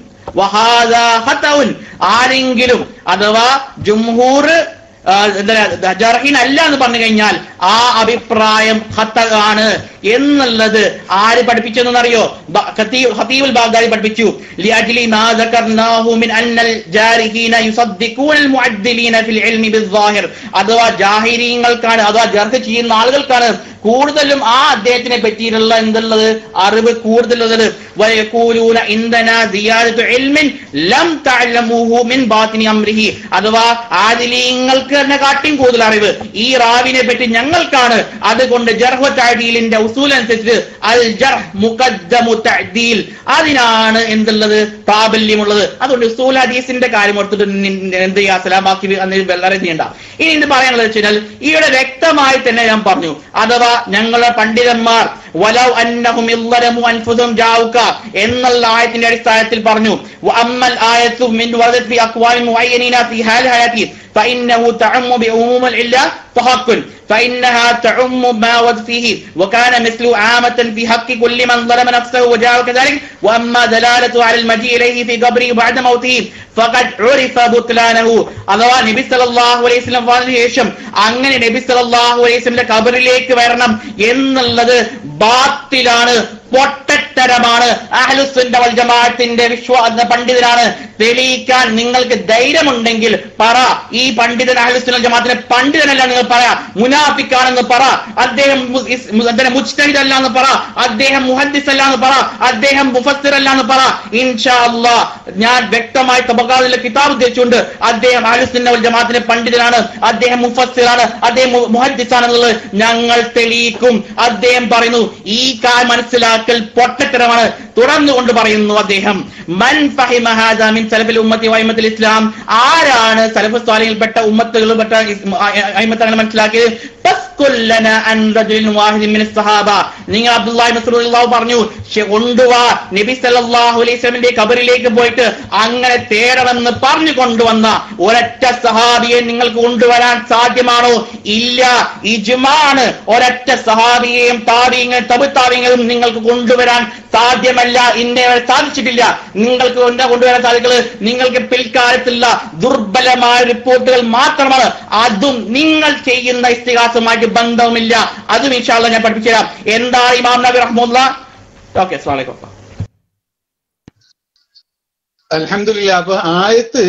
وهذا خطأ ആരെങ്കിലും അഥവാ ജുംഹൂർ ആ, എന്താ ജർഹിൻ അല്ല എന്ന് പറഞ്ഞു കഴിഞ്ഞാൽ ആ അഭിപ്രായം ഖത്ത ആണ് എന്നുള്ളത് ആര് പഠിപ്പിച്ചെന്നറിയോ ബ- ഖത്തീ- ഖത്തീബുൽ ബാഗ്ദാദി പഠിപ്പിച്ചു ലിഅജ്ലി മാ ദക്കർനാഹു മിൻ അന്നൽ ജാരിഹീന യുസദ്ദിഖൂനൽ മുഅദ്ദിലീന ഫിൽ ഇൽമി ബിസ്സാഹിർ അഥവാ ജാഹിരീങ്ങൾക്കാണ് അഥവാ ജർഹ് ചെയ്യുന്ന ആളുകൾക്കാണ് കൂടുതലും ആ അദ്ദേഹത്തിനെ പറ്റിയിട്ടുള്ള എന്തുള്ളത് അറിവ് കൂടുതലുള്ളത് വയഖൂലൂന ഇൻദനാ സിയാദത്തു ഇൽമിൻ ലം തഅലമുഹു മിൻ ബാത്തിനി അംരിഹി അഥവാ ആദിലീങ്ങൾക്ക് തന്നെ കാട്ടിയും കൂടുതൽ അറിവ് ഈ റാവിനെ പറ്റി ഞങ്ങൾക്കാണ് അതുകൊണ്ട് ജർഹ തഅദീലിന്റെ ഉസൂൽ അനുസരിച്ച് അൽ ജർഹ് മുഖദ്ദമു തഅദീൽ അതിനാണ് എന്തുള്ളത് പ്രാബല്യമുള്ളത് അതുകൊണ്ട് ഉസൂൽ ഹദീസിന്റെ കാര്യം ഓർത്തിട്ട് നി- എന്ത് ചെയ്യുക സലാമാക്കി അന്ന് വളരെ ചെയ്യണ്ട ഇനി ഇത് പറയാനുള്ളത് വെച്ച് കഴിഞ്ഞാൽ ഇവിടെ വ്യക്തമായി തന്നെ ഞാൻ പറഞ്ഞു അഥവാ ഞങ്ങളുടെ പണ്ഡിതന്മാർ വലൗ അന്നഹും ഇല്ലലമു അൻഫുസുഹും ജാവുക എന്നുള്ള ആയത്തിന്റെ അടിസ്ഥാനത്തിൽ പറഞ്ഞു വഅമ്മൽ ആയത്തു മിൻ വറദത് ഫി അഖ്വാലി മുഅയ്യനീന ഫി ഹാൽ ഹയാതി فإنه تعم بعموم العلة فحق فإنها تعم ما ورد فيه وكان مثل عامة في حق كل من ظلم نفسه وجاء كذلك وأما دلالة على المجيء إليه في قبره بعد موته فقد عرف بطلانه അഥവാ നബി സല്ലല്ലാഹു അലൈഹി വസല്ലം വന്നതിന് ശേഷം അങ്ങനെ നബി സല്ലല്ലാഹു അലൈഹി വസല്ലമയുടെ ഖബറിലേക്ക് വരണം എന്നുള്ളത് ബാത്തിലാണ് പൊട്ടത്തരമാണ് അഹ്ലുസുന്ന വൽ ജമാഅത്തിന്റെ വിശ്വാ പണ്ഡിതനാണ് തെളിയിക്കാൻ നിങ്ങൾക്ക് ധൈര്യമുണ്ടെങ്കിൽ പറ ഈ പണ്ഡിതൻ അഹ്ലുസുന്ന വൽ ജമാഅത്തിന്റെ പണ്ഡിതനല്ല നിങ്ങൾ പറ മുനാഫിക്കാണെന്ന് പറ അദ്ദേഹം മു- ഇസ്- മു- അദ്ദേഹം മുജ്തഹിദ് അല്ല എന്ന് പറ അദ്ദേഹം മുഹദ്ദിസ് അല്ല എന്ന് പറ അദ്ദേഹം മുഫസ്സിർ അല്ല എന്ന് പറ ഇൻഷാ അല്ലാ ഞാൻ വ്യക്തമായി തബക്കാദിലെ കിതാബ് ഉദ്ദേശിച്ചുകൊണ്ട് അദ്ദേഹം അഹ്ലുസുന്ന വൽ ജമാഅത്തിന്റെ പണ്ഡിതനാണ് അദ്ദേഹം മുഫസ്സിറാണ് അദ്ദേഹം മു- മുഹദ്ദിസാണെന്നുള്ളത് ഞങ്ങൾ തെളിയിക്കും അദ്ദേഹം പറയുന്നു ഈ കാൽ മനസ്സിലാക്കൽ പൊട്ടത്തരമാണ് തുടർന്നുകൊണ്ട് പറയുന്നു അദ്ദേഹം മൻ ഫഹിമ ഹാദാ മിൻ സലഫിൽ ഉമ്മത്തി വൈമത്തിൽ ഇസ്ലാം ആരാണ് സലഫ് സ്വാലിയിൽപ്പെട്ട ഉമ്മത്തുകളിൽപ്പെട്ട അയിമത്തങ്ങൾ മനസ്സിലാക്കിയത് ഫസ്കുല്ലന അൻ റജുലിൻ വാഹിദിൻ മിന സഹാബ നിങ്ങൾ അബ്ദുല്ലാഹി മസ്ഊദ് റളിയല്ലാഹു പറഞ്ഞു "ശെ, കൊണ്ടുവാ നബി സല്ലല്ലാഹു അലൈഹി വസല്ലമയുടെ ഖബറിലേക്ക് പോയിട്ട് അങ്ങനെ തേടണമെന്ന് പറഞ്ഞു കൊണ്ടുവന്ന ഒരൊറ്റ സഹാബിയെ നിങ്ങൾക്ക് കൊണ്ടുവരാൻ സാധ്യമാണോ ഇല്ല ഇജ്മാണ് ഒരൊറ്റ സഹാബിയെയും താബിയങ്ങളും തബുത്താബിയങ്ങളും നിങ്ങൾക്ക് കൊണ്ടുവരാൻ സാധ്യമല്ല ഇന്നേ വരെ സാധിച്ചിട്ടില്ല നിങ്ങൾക്ക് കൊണ്ട് കൊണ്ടുവരാൻ സാധിക്കുന്നത് നിങ്ങൾക്ക് പിൽക്കാലത്തുള്ള ദുർബലമായ റിപ്പോർട്ടുകൾ മാത്രമാണ് അതും നിങ്ങൾ ചെയ്യുന്ന ഇസ്തിഹാസമായിട്ട് ബന്ധവുമില്ല അതും ഇൻഷാല്ല ഞാൻ പഠിപ്പിച്ചു തരാം എന്താ ഇമാം നബി റഹ്മുല്ല ഓക്കെ അസ്സലാമു അലൈക്കും
അൽഹംദുലില്ലാ അപ്പൊ ആയത്ത്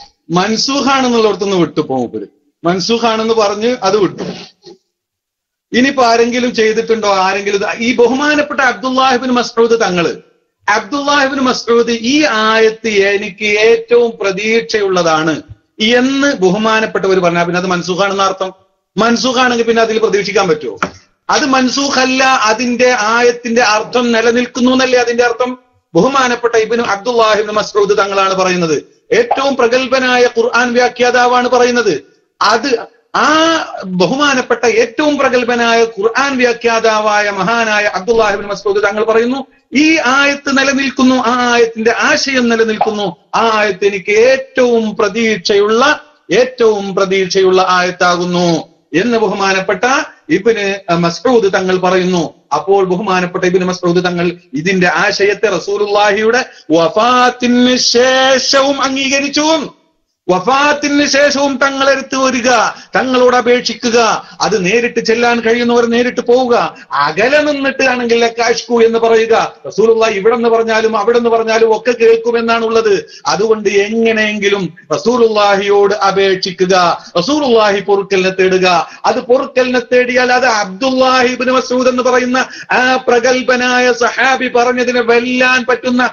മൻസൂഖാണെന്നുള്ളിടത്തുനിന്ന് വിട്ടു പോകും മൻസൂഖാണെന്ന് പറഞ്ഞ് അത് വിട്ടു ഇനിയിപ്പോ ആരെങ്കിലും ചെയ്തിട്ടുണ്ടോ ആരെങ്കിലും ഇത് ഈ ബഹുമാനപ്പെട്ട അബ്ദുല്ലാഹിബിൻ മസ്ഊദ് തങ്ങള് അബ്ദുല്ലാഹിബിൻ മസ്ഊദ് ഈ ആയത്ത് എനിക്ക് ഏറ്റവും പ്രതീക്ഷയുള്ളതാണ് എന്ന് ബഹുമാനപ്പെട്ടവർ പറഞ്ഞാൽ പിന്നെ അത് മൻസൂഖാണെന്ന അർത്ഥം മൻസൂഖാണെങ്കിൽ പിന്നെ അതിൽ പ്രതീക്ഷിക്കാൻ പറ്റുമോ അത് മൻസൂഖല്ല അതിന്റെ ആയത്തിന്റെ അർത്ഥം നിലനിൽക്കുന്നു എന്നല്ലേ അതിന്റെ അർത്ഥം ബഹുമാനപ്പെട്ട ഇബിന് അബ്ദുല്ലാഹിബിൻ മസ്ഊദ് തങ്ങളാണ് പറയുന്നത് ഏറ്റവും പ്രഗത്ഭനായ ഖുർആൻ വ്യാഖ്യാതാവാണ് പറയുന്നത് അത് ആ ബഹുമാനപ്പെട്ട ഏറ്റവും പ്രഗത്ഭനായ ഖുർആൻ വ്യാഖ്യാതാവായ മഹാനായ അബ്ദുല്ലാഹിബിൻ മസ്ഊദ് തങ്ങൾ പറയുന്നു ഈ ആയത്ത് നിലനിൽക്കുന്നു ആ ആയത്തിന്റെ ആശയം നിലനിൽക്കുന്നു ആ ആയത്ത് എനിക്ക് ഏറ്റവും പ്രതീക്ഷയുള്ള ഏറ്റവും പ്രതീക്ഷയുള്ള ആയത്താകുന്നു എന്ന് ബഹുമാനപ്പെട്ട ഇബിന് മസ്ഊദ് തങ്ങൾ പറയുന്നു അപ്പോൾ ബഹുമാനപ്പെട്ട ഇബിന് മസ്ഊദ് തങ്ങൾ ഇതിന്റെ ആശയത്തെ റസൂലുള്ളാഹിയുടെ വഫാത്തിന് ശേഷവും അംഗീകരിച്ചു വഫാത്തിന് ശേഷവും തങ്ങളെടുത്ത് വരിക തങ്ങളോട് അപേക്ഷിക്കുക അത് നേരിട്ട് ചെല്ലാൻ കഴിയുന്നവർ നേരിട്ട് പോവുക അകലെ നിന്നിട്ട് ആണെങ്കിൽ ലക്കാഷ്കു എന്ന് പറയുക റസൂലുള്ള ഇവിടെ നിന്ന് പറഞ്ഞാലും അവിടെ നിന്ന് പറഞ്ഞാലും ഒക്കെ കേൾക്കുമെന്നാണ് ഉള്ളത് അതുകൊണ്ട് എങ്ങനെയെങ്കിലും റസൂലുള്ളാഹിയോട് അപേക്ഷിക്കുക റസൂലുള്ളാഹി പൊറുക്കലിനെ തേടുക അത് പൊറുക്കലിനെ തേടിയാൽ അത് അബ്ദുല്ലാഹിബിന് മസൂദ് എന്ന് പറയുന്ന ആ പ്രഗത്ഭനായ സഹാബി പറഞ്ഞതിനെ വെല്ലാൻ പറ്റുന്ന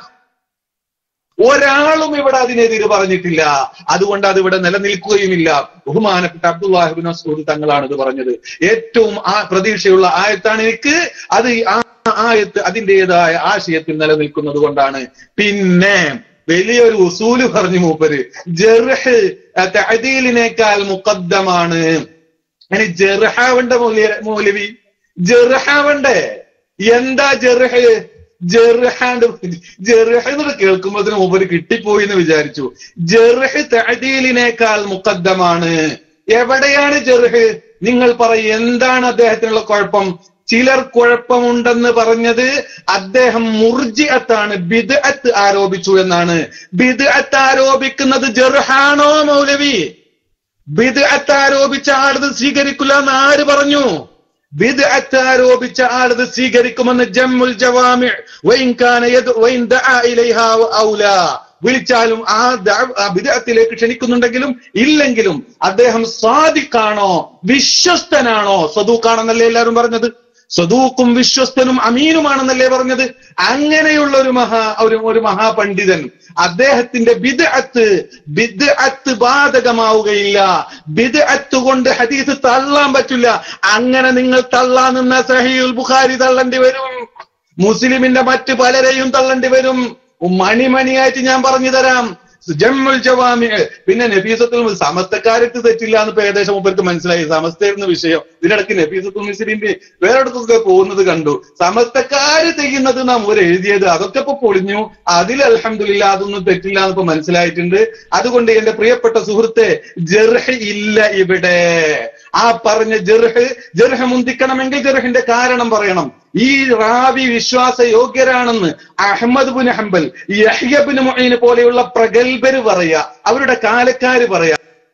ഒരാളും ഇവിടെ അതിനെതിരെ പറഞ്ഞിട്ടില്ല അതുകൊണ്ട് അത് ഇവിടെ നിലനിൽക്കുകയുമില്ല ബഹുമാനപ്പെട്ട അബ്ദുല്ലാഹിബിൻ മസൂദ് തങ്ങളാണ് ഇത് പറഞ്ഞത് ഏറ്റവും ആ പ്രതീക്ഷയുള്ള ആയത്താണ് എനിക്ക് അത് ആ ആയത്ത് അതിൻ്റെതായ ആശയത്തിൽ നിലനിൽക്കുന്നത് കൊണ്ടാണ് പിന്നെ വലിയൊരു ഉസൂല് പറഞ്ഞു മൂപ്പര് ജർഹ് തഅദീലിനേക്കാൾ മുഖദ്ദമാണ് ഇനി ജർഹാവണ്ട മൗലവി ജർഹാവണ്ടേ എന്താ ജർഹ് ജെർഹാണ്ട് ജെർഹ എന്ന് കേൾക്കുമ്പോഴത്തിന് മുമ്പ് കിട്ടിപ്പോയി എന്ന് വിചാരിച്ചു ജെർഹ് തഅദീലിനേക്കാൾ മുഖദ്ദമാണ് എവിടെയാണ് ജെർഹ് നിങ്ങൾ പറയും എന്താണ് അദ്ദേഹത്തിനുള്ള കുഴപ്പം ചിലർ കുഴപ്പമുണ്ടെന്ന് പറഞ്ഞത് അദ്ദേഹം മുർജിഅത്താണ് ബിദ്അത്ത് ആരോപിച്ചു എന്നാണ് ബിദ്അത്ത് ആരോപിക്കുന്നത് ജെർഹാണോ മൗലവി ബിദ്അത്ത് ആരോപിച്ച ആളത് സ്വീകരിക്കില്ല എന്ന് ആര് പറഞ്ഞു ബിദ്അത്ത് ആരോപിച്ച ആളത് സ്വീകരിക്കുമെന്ന് ജമ്മുൽ ജവാമി വൈൻകാന യദ് വൈൻ ദഅ ഇലൈഹാ ഔലാ വിളിച്ചാലും ആ ബിദഅത്തിലേക്ക് ക്ഷണിക്കുന്നുണ്ടെങ്കിലും ഇല്ലെങ്കിലും അദ്ദേഹം സാദിഖാണോ വിശ്വസ്തനാണോ സദൂഖാണെന്നല്ലേ എല്ലാവരും പറഞ്ഞത് സദൂക്കും വിശ്വസ്തനും അമീനുമാണെന്നല്ലേ പറഞ്ഞത് അങ്ങനെയുള്ള ഒരു മഹാ ഒരു ഒരു മഹാപണ്ഡിതൻ അദ്ദേഹത്തിന്റെ ബിദ്അത്ത് ബിദ്അത്ത് ബാധകമാവുകയില്ല ബിദ്അത്ത് കൊണ്ട് ഹദീസ് തള്ളാൻ പറ്റില്ല അങ്ങനെ നിങ്ങൾ തള്ളാൻ നിന്ന സഹീൽ ബുഖാരി തള്ളേണ്ടി വരും മുസ്ലിമിന്റെ മറ്റ് പലരെയും തള്ളേണ്ടി വരും മണിമണിയായിട്ട് ഞാൻ പറഞ്ഞു തരാം ജമ്മുൽ ജവാമി പിന്നെ നഫീസത്തുൽ സമസ്തക്കാരത്ത് തെറ്റില്ല എന്ന് ഇപ്പൊ ഏകദേശം മുമ്പർക്ക് മനസ്സിലായി സമസ്തയായിരുന്നു വിഷയം ഇതിനിടയ്ക്ക് നഫീസത്തുൽ മിസ്ലിന്റെ വേറെ അടുത്തൊക്കെ പോകുന്നത് കണ്ടു സമസ്തക്കാര് ചെയ്യുന്നത് നാം ഒരു എഴുതിയത് അതൊക്കെ ഇപ്പൊ പൊളിഞ്ഞു അതിൽ അലഹമില്ല അതൊന്നും തെറ്റില്ല എന്ന് ഇപ്പൊ മനസ്സിലായിട്ടുണ്ട് അതുകൊണ്ട് എന്റെ പ്രിയപ്പെട്ട സുഹൃത്തെ ജർഹ് ഇല്ല ഇവിടെ ആ പറഞ്ഞ ജർഹ് ജർഹ് മുന്തിക്കണമെങ്കിൽ ജർഹിന്റെ കാരണം പറയണം ഈ റാവി വിശ്വാസ യോഗ്യരാണെന്ന് അഹമ്മദ് ബുൻ ഹംബൽ യഹ്യബിൻ മൊയ്ന് പോലെയുള്ള പ്രഗത്ഭര് പറയാ അവരുടെ കാലക്കാര് പറയാ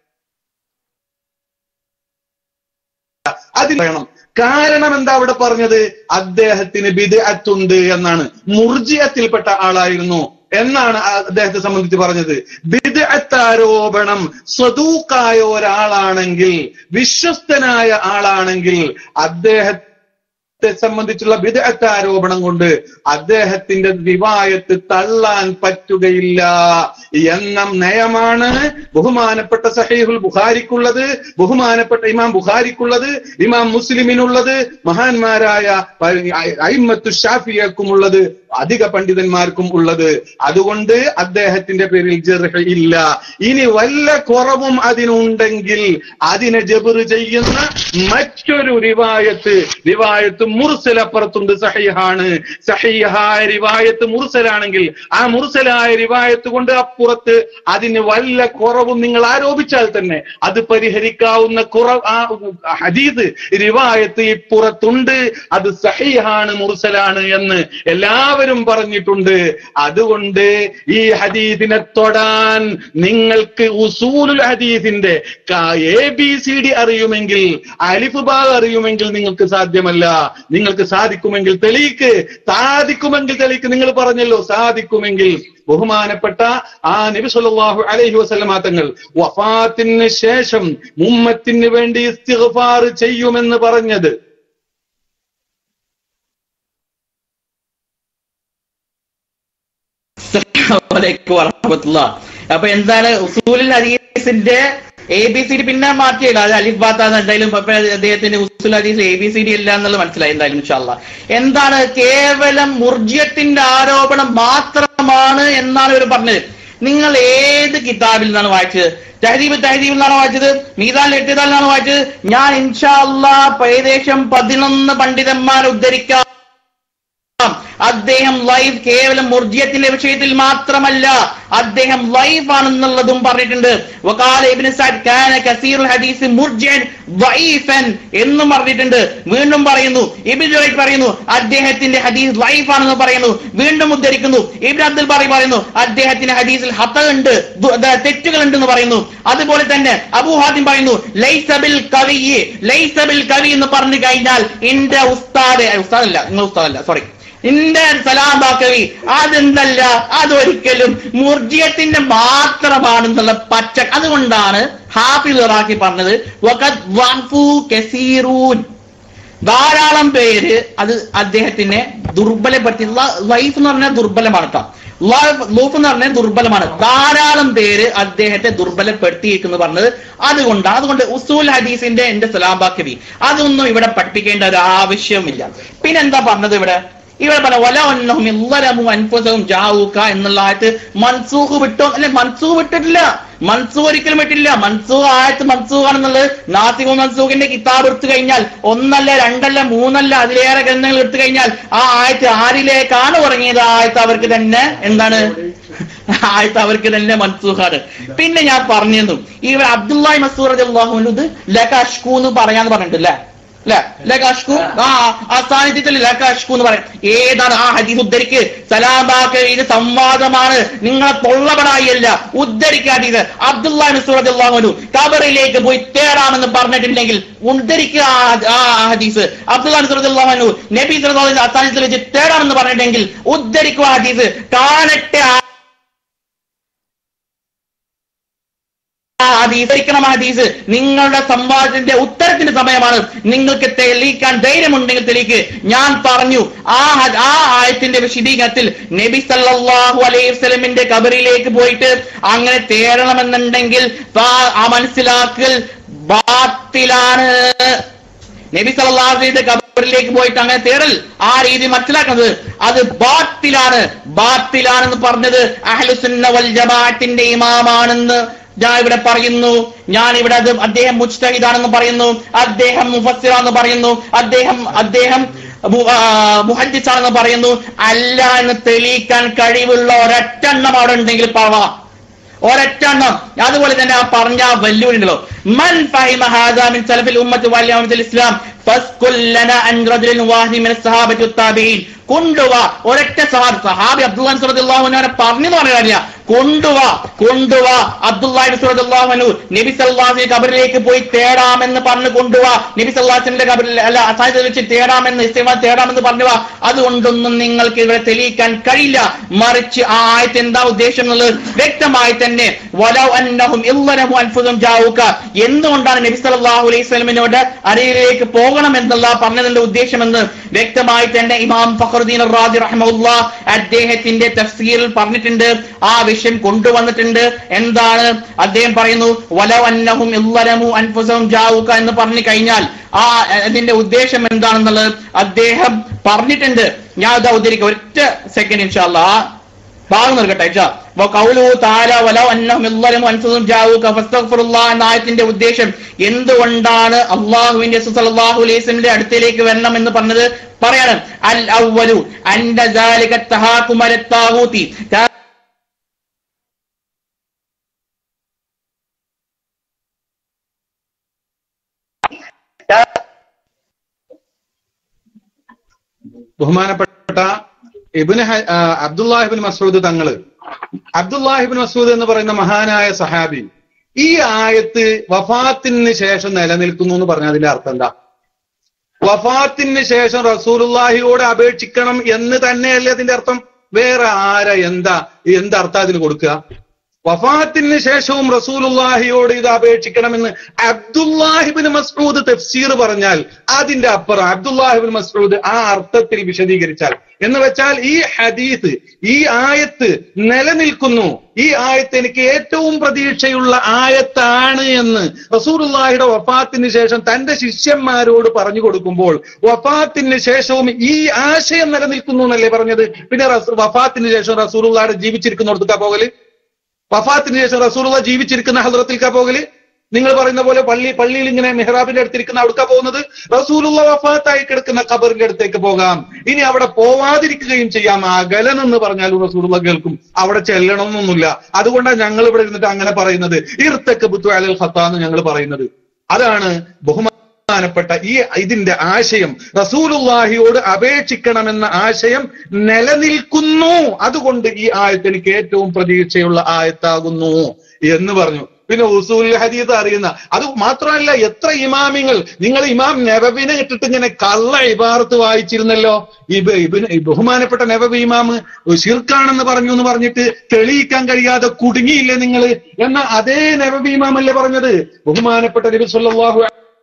അതിന് വേണം കാരണം എന്താ അവിടെ പറഞ്ഞത് അദ്ദേഹത്തിന് ബിദ്അത്തുണ്ട് എന്നാണ് മുർജിയത്തിൽപ്പെട്ട ആളായിരുന്നു എന്നാണ് അദ്ദേഹത്തെ സംബന്ധിച്ച് പറഞ്ഞത് ബിദ്അത്ത് ആരോപണം സ്വതൂക്കായ ഒരാളാണെങ്കിൽ വിശ്വസ്തനായ ആളാണെങ്കിൽ അദ്ദേഹത്തെ സംബന്ധിച്ചുള്ള ബിദ്അത്ത് ആരോപണം കൊണ്ട് അദ്ദേഹത്തിന്റെ വിവായത്ത് തള്ളാൻ പറ്റുകയില്ല എന്ന നയമാണ് ബഹുമാനപ്പെട്ട സഹീഹുൽ ബുഖാരിക്കുള്ളത് ബഹുമാനപ്പെട്ട ഇമാം ബുഖാരിക്കുള്ളത് ഇമാം മുസ്ലിമിനുള്ളത് മഹാന്മാരായ അയിമത്തു ഷാഫിയക്കുമുള്ളത് അധിക പണ്ഡിതന്മാർക്കും ഉള്ളത് അതുകൊണ്ട് അദ്ദേഹത്തിന്റെ പേരിൽ ജർഹ ഇല്ല ഇനി വല്ല കുറവും അതിനുണ്ടെങ്കിൽ അതിനെ ജബർ ചെയ്യുന്ന മറ്റൊരു റിവായത്ത് റിവായത്ത് മുർസൽ അപ്പുറത്തുണ്ട് സഹിഹാണ് സഹിഹായ റിവായത്ത് മുർസലാണെങ്കിൽ ആ മുർസലായ റിവായത്ത് കൊണ്ട് അപ്പുറത്ത് അതിന് വല്ല കുറവും നിങ്ങൾ ആരോപിച്ചാൽ തന്നെ അത് പരിഹരിക്കാവുന്ന കുറവ് ആ ഹദീദ് റിവായത്ത് ഇപ്പുറത്തുണ്ട് അത് സഹിഹാണ് മുർസലാണ് എന്ന് എല്ലാവരും പറഞ്ഞിട്ടുണ്ട് അതുകൊണ്ട് ഈ ഹദീദിനെ തൊടാൻ നിങ്ങൾക്ക് ഉസൂലുൽ ഹദീദിന്റെ എ ബി സി ഡി അറിയുമെങ്കിൽ അലിഫ് ബാ അറിയുമെങ്കിൽ നിങ്ങൾക്ക് സാധ്യമല്ല നിങ്ങൾക്ക് സാധിക്കുമെങ്കിൽ തെളിയിക്ക് സാധിക്കുമെങ്കിൽ തെളിയിക്ക് നിങ്ങൾ പറഞ്ഞല്ലോ സാധിക്കുമെങ്കിൽ ബഹുമാനപ്പെട്ട ആ നബി സല്ലല്ലാഹു അലൈഹി വസല്ലമ തങ്ങൾ വഫാത്തിന് ശേഷം ഉമ്മത്തിന് വേണ്ടി ഇസ്തിഗ്ഫാർ ചെയ്യുമെന്ന് പറഞ്ഞത്
അസ്സലാമലൈക്കും വറഹമത്തുള്ള അപ്പൊ എന്താണ് ഉസൂലുൽ ഹദീസിന്റെ എ ബി സി ഡി പിന്നെ മാറ്റിയില്ല അത് അലിഫ് ബാത്താന്ന് എന്തായാലും ഇപ്പൊ അദ്ദേഹത്തിന്റെ ഉസൂൽ ഹദീസ് എ ബി സി ഡി അല്ല എന്നുള്ളത് മനസ്സിലായി എന്തായാലും ഇൻഷാല്ല എന്താണ് കേവലം മുർജിയത്തിന്റെ ആരോപണം മാത്രമാണ് എന്നാണ് ഇവർ പറഞ്ഞത് നിങ്ങൾ ഏത് കിതാബിൽ നിന്നാണ് വായിച്ചത് തഹദീബ് തഹദീബിൽ നിന്നാണ് വായിച്ചത് മീതാൽ എട്ടിതാൽ നിന്നാണ് വായിച്ചത് ഞാൻ ഇൻഷാല്ല ഏകദേശം പതിനൊന്ന് പണ്ഡിതന്മാരെ ഉദ്ധരിക്കാം അദ്ദേഹം ലൈഫ് കേവലം മുർജിയത്തിന്റെ വിഷയത്തിൽ മാത്രമല്ല അദ്ദേഹം ലൈഫ് ആണെന്നുള്ളതും പറഞ്ഞിട്ടുണ്ട് വകാല ഇബ്നു സഅദ് കാന കസീറുൽ ഹദീസ് മുർജിയൻ ضعيفൻ എന്നും പറഞ്ഞിട്ടുണ്ട് വീണ്ടും പറയുന്നു ഇബ്നു ജുറൈജ് പറയുന്നു അദ്ദേഹത്തിന്റെ ഹദീസ് ലൈഫ് ആണെന്ന് പറയുന്നു വീണ്ടും ഉദ്ധരിക്കുന്നു ഇബ്നു അബ്ദുൽ ബാറി പറയുന്നു അദ്ദേഹത്തിന്റെ ഹദീസിൽ ഹത്ത ഉണ്ട് തെറ്റുകൾ ഉണ്ടെന്ന് പറയുന്നു അതുപോലെ തന്നെ അബൂ ഹാദിം പറയുന്നു ലൈസബിൽ കവി ലൈസബിൽ കവി എന്ന് പറഞ്ഞു കഴിഞ്ഞാൽ എന്റെ ഉസ്താദ് ഉസ്താദല്ല നിങ്ങൾ ഉസ്താദല്ല സോറി ഇന്റെ സലാം ബാക്കവി അതെന്തല്ല അതൊരിക്കലും മുർജിയത്തിന്റെ മാത്രമാണെന്നുള്ള പച്ച അതുകൊണ്ടാണ് ഹാഫിൽ ഇറാഖി പറഞ്ഞത് വഖദ് വഖഫു കസീറൂൻ ധാരാളം പേര് അത് അദ്ദേഹത്തിനെ ദുർബലപ്പെടുത്തി ലൈഫ് എന്ന് പറഞ്ഞാൽ ദുർബലമാണ് കേട്ടോ ലൂഫ് എന്ന് പറഞ്ഞാൽ ദുർബലമാണ് ധാരാളം പേര് അദ്ദേഹത്തെ ദുർബലപ്പെടുത്തിയിരിക്കുന്നു പറഞ്ഞത് അതുകൊണ്ട് അതുകൊണ്ട് ഉസൂൽ ഹദീസിന്റെ എന്റെ സലാബാക്കവി അതൊന്നും ഇവിടെ പഠിപ്പിക്കേണ്ട ഒരു ആവശ്യമില്ല പിന്നെന്താ പറഞ്ഞത് ഇവിടെ ഇവിടെ പറഞ്ഞ വല ഒന്നും ഇല്ലരമു അൻഫസവും ജാവൂക്ക എന്നുള്ള ആയത്ത് മൻസൂഖ് വിട്ടോ അല്ലെ മൻസൂഖ് വിട്ടിട്ടില്ല മൻസൂഖ് ഒരിക്കലും വിട്ടില്ല മൻസൂഖ് ആയത്ത് മൻസൂഖ് ആണെന്നുള്ളത് നാസിഖ് മൻസൂഖിന്റെ കിതാബ് എടുത്തു കഴിഞ്ഞാൽ ഒന്നല്ല രണ്ടല്ല മൂന്നല്ല അതിലേറെ ഗ്രന്ഥങ്ങൾ എടുത്തു കഴിഞ്ഞാൽ ആ ആയത്ത് ആരിലേക്കാണ് ഉറങ്ങിയത് ആ ആയത്ത് അവർക്ക് തന്നെ എന്താണ് ആയത്ത് അവർക്ക് തന്നെ മൻസൂഖാണ് പിന്നെ ഞാൻ പറഞ്ഞിരുന്നു ഈ അബ്ദുല്ലാഹി മസൂർ അള്ളാഹു ഇത് ലഖ് എന്ന് പറയാന്ന് പറഞ്ഞിട്ടില്ലേ അല്ലെ ലകാഷ്കു ആ ആ സാന്നിധ്യത്തിൽ ലകാഷ്കു എന്ന് പറയാം ഏതാണ് ആ ഹദീസ് ഉദ്ധരിക്ക് സലാബാക്ക് ഇത് സംവാദമാണ് നിങ്ങളെ തൊള്ളപടായില്ല ഉദ്ധരിക്കുക ഹദീസ് അബ്ദുല്ലാ മിസ്റു കബറിലേക്ക് പോയി തേടാമെന്ന് പറഞ്ഞിട്ടുണ്ടെങ്കിൽ ഉദ്ധരിക്കുക ആ- ആ ഹദീസ് അബ്ദുല്ലാ മിസ്റു നബി സല്ലല്ലാഹു ആ സാന്നിധ്യത്തിൽ വെച്ച് തേടാമെന്ന് പറഞ്ഞിട്ടുണ്ടെങ്കിൽ ഉദ്ധരിക്കുക ഹദീസ് കാണട്ടെ ആ ആ ഹദീസ് ഇരിക്കണം ആ ഹദീസ് നിങ്ങളുടെ സംവാദത്തിന്റെ ഉത്തരത്തിന്റെ സമയമാണ് നിങ്ങൾക്ക് തെളിയിക്കാൻ ധൈര്യമുണ്ടെങ്കിൽ തെളിയിക്ക് ഞാൻ പറഞ്ഞു ആ ഹ- ആ ആയത്തിന്റെ വിശദീകരണത്തിൽ നബി സല്ലല്ലാഹു അലൈഹി വസല്ലമിന്റെ കബറിലേക്ക് പോയിട്ട് അങ്ങനെ തേടണമെന്നുണ്ടെങ്കിൽ ആ- ആ മനസ്സിലാക്കൽ ബാത്തിലാണ് നബി സല്ലല്ലാഹുവിന്റെ കബറിലേക്ക് പോയിട്ട് അങ്ങനെ തേടൽ ആ രീതി മനസ്സിലാക്കുന്നത് അത് ബാത്തിലാണ് ബാത്തിലാണെന്ന് പറഞ്ഞത് അഹ്ലുസുന്ന വൽ ജമാഅത്തിന്റെ ഇമാമാണെന്ന് ഞാൻ ഇവിടെ പറയുന്നു ഞാൻ ഇവിടെ അത് അദ്ദേഹം മുജ്തഹിദാണെന്ന് പറയുന്നു അദ്ദേഹം മുഫസ്സിറാന്ന് പറയുന്നു അദ്ദേഹം അദ്ദേഹം മു- ആ, മുഹദ്ദിസാണെന്ന് പറയുന്നു അല്ല എന്ന് തെളിയിക്കാൻ കഴിവുള്ള ഒരൊറ്റെണ്ണം അവിടെ ഉണ്ടെങ്കിൽ പറവാം ഒരൊറ്റെണ്ണം അതുപോലെ തന്നെ ആ പറഞ്ഞ ആ വെല്ലുവിളി ഉണ്ടല്ലോ മൻ ഫഹിമ ഹാദാ മിൻ സലഫിൽ ഉമ്മത്തി വൽ യൗമിൽ ഇസ്ലാം ഫസ്കുൽ ലനാ അൻ റജുലിൻ വാഹിദി മിന സഹാബത്തി വത്താബിഈൻ കൊണ്ടുവാ ഒരൊറ്റ സഹാബി സഹാബി അബ്ദുല്ലാഹി റളിയല്ലാഹു അൻഹു പറഞ്ഞു എന്ന് പറഞ്ഞില്ല കൊണ്ടുവാ കൊണ്ടുവാ അബ്ദുല്ലാഹി റളിയല്ലാഹു അൻഹു നബി സല്ലല്ലാഹു അലൈഹി കബറിലേക്ക് പോയി തേടാമെന്ന് പറഞ്ഞു കൊണ്ടുവാ നബി സല്ലല്ലാഹുവിന്റെ കബറിൽ അല്ല അസായത് വെച്ച് തേടാമെന്ന് ഇസ്തിമാ തേടാമെന്ന് പറഞ്ഞുവാ അതുകൊണ്ടൊന്നും നിങ്ങൾക്ക് ഇവിടെ തെളിയിക്കാൻ കഴിയില്ല മറിച്ച് ആ ആയത്ത് എന്താ ഉദ്ദേശം എന്നുള്ളത് വ്യക്തമായി തന്നെ വലൗ അന്നഹും ഇല്ലനഹു അൻഫുസും ജാഊക എന്തുകൊണ്ടാണ് നബി സല്ലല്ലാഹു അലൈഹി വസല്ലമിനോട് അരിയിലേക്ക് പോകണം എന്നുള്ള പറഞ്ഞതിന്റെ ഉദ്ദേശം എന്ന് വ്യക്തമായി തന്നെ ഇമാം ഫഖറുദ്ദീൻ റാദി റഹ്മഹുല്ല അദ്ദേഹത്തിന്റെ തഫ്സീറിൽ പറഞ്ഞിട്ടുണ്ട് ആ വിഷയം കൊണ്ടുവന്നിട്ടുണ്ട് എന്താണ് അദ്ദേഹം പറയുന്നു വലൗ അന്നഹും ഇല്ലനഹു അൻഫുസും ജാഊക എന്ന് പറഞ്ഞു കഴിഞ്ഞാൽ ആ അതിന്റെ ഉദ്ദേശം എന്താണെന്നുള്ളത് അദ്ദേഹം പറഞ്ഞിട്ടുണ്ട് ഞാൻ അത് ഉദ്ധരിക്കാം ഒറ്റ സെക്കൻഡ് ഇൻഷാല്ലാ ഭാഗം നിർക്കട്ടെ ഇൻഷാ. വ ഖൗലുഹു തആല വലൗ അന്നഹും ഇല്ലലമു അൻഫുസുഹും ജാഊക ഫസ്തഗ്ഫിറുല്ലാഹ് എന്ന ആയത്തിന്റെ ഉദ്ദേശം എന്തുകൊണ്ടാണ് അള്ളാഹുവിന്റെ സല്ലല്ലാഹു അലൈഹി വസല്ലമയുടെ അടുത്തേക്ക് വരണം എന്ന് പറഞ്ഞത് പറയാണ് അൽ അവ്വലു അന്ന ദാലിക തഹാകുമ ലത്താഗൂതി
ബഹുമാനപ്പെട്ട ഇബിന് അബ്ദുല്ലാഹിബിൻ മസൂദ് തങ്ങള് അബ്ദുല്ലാഹിബിൻ മസൂദ് എന്ന് പറയുന്ന മഹാനായ സഹാബി ഈ ആയത്ത് വഫാത്തിന് ശേഷം നിലനിൽക്കുന്നു എന്ന് പറഞ്ഞ അതിന്റെ അർത്ഥം എന്താ വഫാത്തിന് ശേഷം റസൂലുള്ളാഹിയോട് അപേക്ഷിക്കണം എന്ന് തന്നെയല്ലേ അതിന്റെ അർത്ഥം വേറെ ആരാ എന്താ എന്ത് അർത്ഥം അതിന് കൊടുക്കുക വഫാത്തിന് ശേഷവും റസൂലുള്ളാഹിയോട് ഇത് അപേക്ഷിക്കണമെന്ന് അബ്ദുല്ലാഹിബിൻ മസ്ഊദ് തഫ്സീർ പറഞ്ഞാൽ അതിന്റെ അപ്പുറം അബ്ദുല്ലാഹിബിൻ മസ്ഊദ് ആ അർത്ഥത്തിൽ വിശദീകരിച്ചാൽ എന്ന് വെച്ചാൽ ഈ ഹദീസ് ഈ ആയത്ത് നിലനിൽക്കുന്നു ഈ ആയത്ത് എനിക്ക് ഏറ്റവും പ്രതീക്ഷയുള്ള ആയത്താണ് എന്ന് റസൂലുള്ളാഹിയുടെ വഫാത്തിന് ശേഷം തന്റെ ശിഷ്യന്മാരോട് പറഞ്ഞു കൊടുക്കുമ്പോൾ വഫാത്തിന് ശേഷവും ഈ ആശയം നിലനിൽക്കുന്നു എന്നല്ലേ പറഞ്ഞത് പിന്നെ റസൂ- വഫാത്തിന് ശേഷം റസൂലുള്ളാഹിയുടെ ജീവിച്ചിരിക്കുന്നിടത്തേക്കാ പോകല് വഫാത്തിന് ശേഷം റസൂലുള്ള ജീവിച്ചിരിക്കുന്ന ഹദ്രത്തിൽക്കാ പോകല് നിങ്ങൾ പറയുന്ന പോലെ പള്ളി പള്ളിയിൽ ഇങ്ങനെ മെഹ്റാബിന്റെ അടുത്തിരിക്കുന്ന അവിടുക്കാ പോകുന്നത് റസൂലുള്ള വഫാത്തായി കിടക്കുന്ന ഖബറിന്റെ അടുത്തേക്ക് പോകാം ഇനി അവിടെ പോവാതിരിക്കുകയും ചെയ്യാം അകലൻ എന്ന് പറഞ്ഞാൽ റസൂലുള്ള കേൾക്കും അവിടെ ചെല്ലണമെന്നൊന്നുമില്ല അതുകൊണ്ടാണ് ഞങ്ങൾ ഇവിടെ ഇരുന്നിട്ട് അങ്ങനെ പറയുന്നത് ഇർത്തക്ക് ബുത്തു അലൽ ഖത്താന്ന് ഞങ്ങൾ പറയുന്നത് അതാണ് ബഹുമാനപ്പെട്ട ഈ ഇതിന്റെ ആശയം റസൂലുള്ളാഹിയോട് അപേക്ഷിക്കണമെന്ന ആശയം നിലനിൽക്കുന്നു അതുകൊണ്ട് ഈ ആയത്ത് എനിക്ക് ഏറ്റവും പ്രതീക്ഷയുള്ള ആയത്താകുന്നു എന്ന് പറഞ്ഞു പിന്നെ ഉസൂൽ ഹദീസ് അറിയുന്ന അത് മാത്രമല്ല എത്ര ഇമാമിങ്ങൾ നിങ്ങൾ ഇമാം നെവബിനെ ഇട്ടിട്ട് ഇങ്ങനെ കള്ള ഇബാറത്ത് വായിച്ചിരുന്നല്ലോ ഇബ് ഇബിന് ഈ ബഹുമാനപ്പെട്ട നെവബി ഇമാം ഷിർക്കാണെന്ന് പറഞ്ഞു എന്ന് പറഞ്ഞിട്ട് തെളിയിക്കാൻ കഴിയാതെ കുടുങ്ങിയില്ലേ നിങ്ങൾ എന്ന അതേ നെവബി ഇമാമല്ലേ പറഞ്ഞത് ബഹുമാനപ്പെട്ട നബി സല്ലല്ലാഹു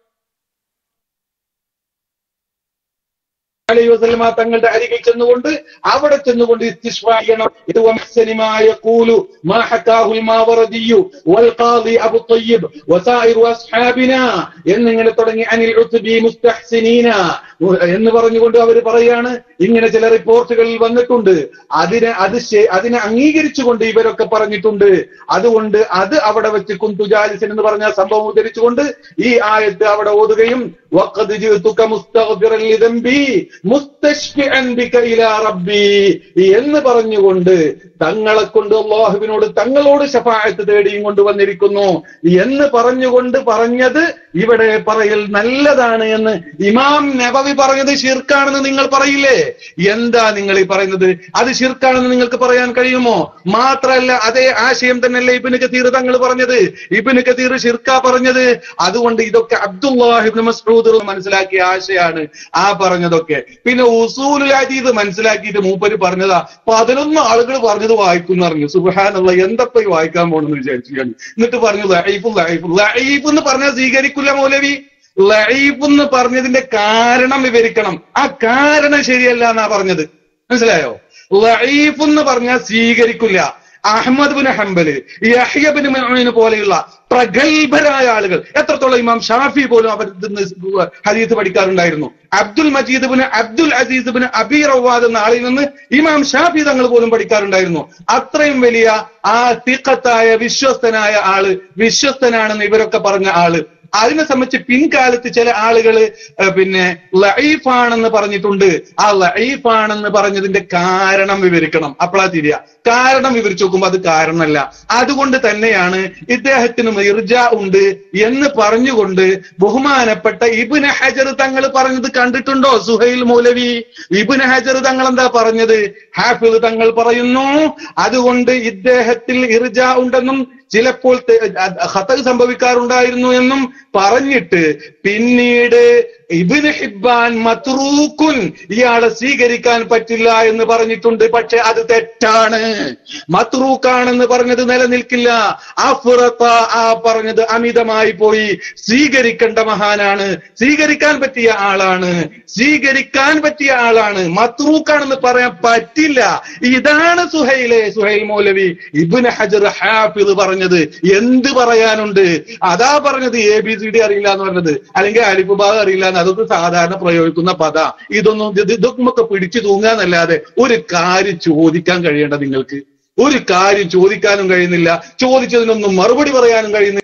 അലൈഹി വസല്ലമ തങ്ങളുടെ അരികിൽ ചെന്നുകൊണ്ട് അവിടെ ചെന്നുകൊണ്ട് ഇസ്തിശ്വാ ചെയ്യണം ഇത് വമഹ്സനിമായ ഖൂലു മാ ഹക്കാഹുൽ മാവറദിയു വൽ ഖാദി അബു തയ്യിബ് വസായിറു അസ്ഹാബിന എന്നിങ്ങനെ തുടങ്ങി അനിൽ ഉത്ബി മുസ്തഹ്സിനീന എന്ന് പറഞ്ഞുകൊണ്ട് അവർ പറയാണ് ഇങ്ങനെ ചില റിപ്പോർട്ടുകളിൽ വന്നിട്ടുണ്ട് അതിനെ അത് ശേ- അതിനെ അംഗീകരിച്ചുകൊണ്ട് ഇവരൊക്കെ പറഞ്ഞിട്ടുണ്ട് അതുകൊണ്ട് അത് അവിടെ വെച്ച് കുന്തുജാലിസൻ എന്ന് പറഞ്ഞ സംഭവം ഉദ്ധരിച്ചുകൊണ്ട് ഈ ആയത്ത് അവിടെ ഓതുകയും وقد جئتك مستغفرا لذنبي مستشفعا بك الى ربي എന്ന് പറഞ്ഞുകൊണ്ട് തങ്ങളെ കൊണ്ട് അള്ളാഹുവിനോട് തങ്ങളോട് ശഫായത്ത് തേടിയും കൊണ്ട് വന്നിരിക്കുന്നു എന്ന് പറഞ്ഞുകൊണ്ട് പറഞ്ഞത് ഇവിടെ പറയൽ നല്ലതാണ് എന്ന് ഇമാം നബവി പറഞ്ഞത് ഷിർക്കാണെന്ന് നിങ്ങൾ പറയില്ലേ എന്താ നിങ്ങൾ ഈ പറയുന്നത് അത് ഷിർക്കാണെന്ന് നിങ്ങൾക്ക് പറയാൻ കഴിയുമോ മാത്രമല്ല അതേ ആശയം തന്നെയല്ലേ ഇബിന് കതീർ തങ്ങൾ പറഞ്ഞത് ഇബിന് കതീർ ഷിർക്ക പറഞ്ഞത് അതുകൊണ്ട് ഇതൊക്കെ അബ്ദുല്ലാഹിബ് മസ്ഊദ് മനസ്സിലാക്കിയ ആശയാണ് ആ പറഞ്ഞതൊക്കെ പിന്നെ ഉസൂലുൽ ഹദീദ് മനസ്സിലാക്കിയിട്ട് മൂപ്പര് പറഞ്ഞതാ പതിനൊന്ന് ആളുകൾ പറഞ്ഞത് വായിക്കും എന്ന് പറഞ്ഞു സുബഹാനുള്ള എന്തപ്പോ ഈ വായിക്കാൻ പോണെന്ന് വിചാരിച്ചു ഞാൻ എന്നിട്ട് പറഞ്ഞു ലൈഫ് ലൈഫ് ലൈഫ് എന്ന് പറഞ്ഞാൽ സ്വീകരിക്കില്ല മൗലവി ലൈഫ് എന്ന് പറഞ്ഞതിന്റെ കാരണം വിവരിക്കണം ആ കാരണം ശരിയല്ല എന്നാ പറഞ്ഞത് മനസ്സിലായോ ലൈഫ് എന്ന് പറഞ്ഞാൽ സ്വീകരിക്കില്ല അഹമ്മദ് ബിൻ ഹംബല് യഹ്യ ബിൻ മഅീൻ പോലെയുള്ള പ്രഗത്ഭരായ ആളുകൾ എത്രത്തോളം ഇമാം ഷാഫി പോലും അവർ ഹദീത്ത് പഠിക്കാറുണ്ടായിരുന്നു അബ്ദുൽ മജീദ് ബിൻ അബ്ദുൽ അസീസ് ബിൻ അബി റവാദ് എന്ന ആളിൽ നിന്ന് ഇമാം ഷാഫി തങ്ങൾ പോലും പഠിക്കാറുണ്ടായിരുന്നു അത്രയും വലിയ ആ തിക്കത്തായ വിശ്വസ്തനായ ആള് വിശ്വസ്തനാണെന്ന് ഇവരൊക്കെ പറഞ്ഞ ആള് അതിനെ സംബന്ധിച്ച് പിൻകാലത്ത് ചില ആളുകള് ഏഹ് പിന്നെ ലൈഫാണെന്ന് പറഞ്ഞിട്ടുണ്ട് ആ ലൈഫാണെന്ന് പറഞ്ഞതിന്റെ കാരണം വിവരിക്കണം അപ്പളാ തിരിയ കാരണം വിവരിച്ചു നോക്കുമ്പോ അത് കാരണമല്ല അതുകൊണ്ട് തന്നെയാണ് ഇദ്ദേഹത്തിന് ഇർജ ഉണ്ട് എന്ന് പറഞ്ഞുകൊണ്ട് ബഹുമാനപ്പെട്ട ഇബിന് ഹജർ തങ്ങൾ പറഞ്ഞത് കണ്ടിട്ടുണ്ടോ സുഹൈൽ മൗലവി ഇബിന് ഹജർ തങ്ങൾ എന്താ പറഞ്ഞത് ഹാഫിദ് തങ്ങൾ പറയുന്നു അതുകൊണ്ട് ഇദ്ദേഹത്തിൽ ഇർജ ഉണ്ടെന്നും ചിലപ്പോൾ തെ- അത് ഖത്തൽ സംഭവിക്കാറുണ്ടായിരുന്നു എന്നും പറഞ്ഞിട്ട് പിന്നീട് ഇബിന് ഹിബാൻ മത്രൂക്കുൻ ഇയാളെ സ്വീകരിക്കാൻ പറ്റില്ല എന്ന് പറഞ്ഞിട്ടുണ്ട് പക്ഷെ അത് തെറ്റാണ് മത്രൂക്കാണെന്ന് പറഞ്ഞത് നിലനിൽക്കില്ല അഫുറത്ത ആ പറഞ്ഞത് അമിതമായി പോയി സ്വീകരിക്കേണ്ട മഹാനാണ് സ്വീകരിക്കാൻ പറ്റിയ ആളാണ് സ്വീകരിക്കാൻ പറ്റിയ ആളാണ് മത്രൂക്കാണെന്ന് പറയാൻ പറ്റില്ല ഇതാണ് സുഹൈലെ സുഹൈൽ മൗലവി ഇബിന് ഹജർ ഹാഫിദ് പറഞ്ഞത് എന്ത് പറയാനുണ്ട് അതാ പറഞ്ഞത് എ ബി സി ഡി അറിയില്ല എന്ന് പറഞ്ഞത് അല്ലെങ്കിൽ അലിഫുബാഗ് അറിയില്ല എന്ന് അതൊക്കെ സാധാരണ പ്രയോഗിക്കുന്ന പദ ഇതൊന്നും ഇത് ഇതൊക്കെ പിടിച്ചു തൂങ്ങാന്നല്ലാതെ ഒരു കാര്യം ചോദിക്കാൻ കഴിയേണ്ട നിങ്ങൾക്ക് ഒരു കാര്യം ചോദിക്കാനും കഴിയുന്നില്ല ചോദിച്ചതിനൊന്നും മറുപടി പറയാനും കഴിയുന്നില്ല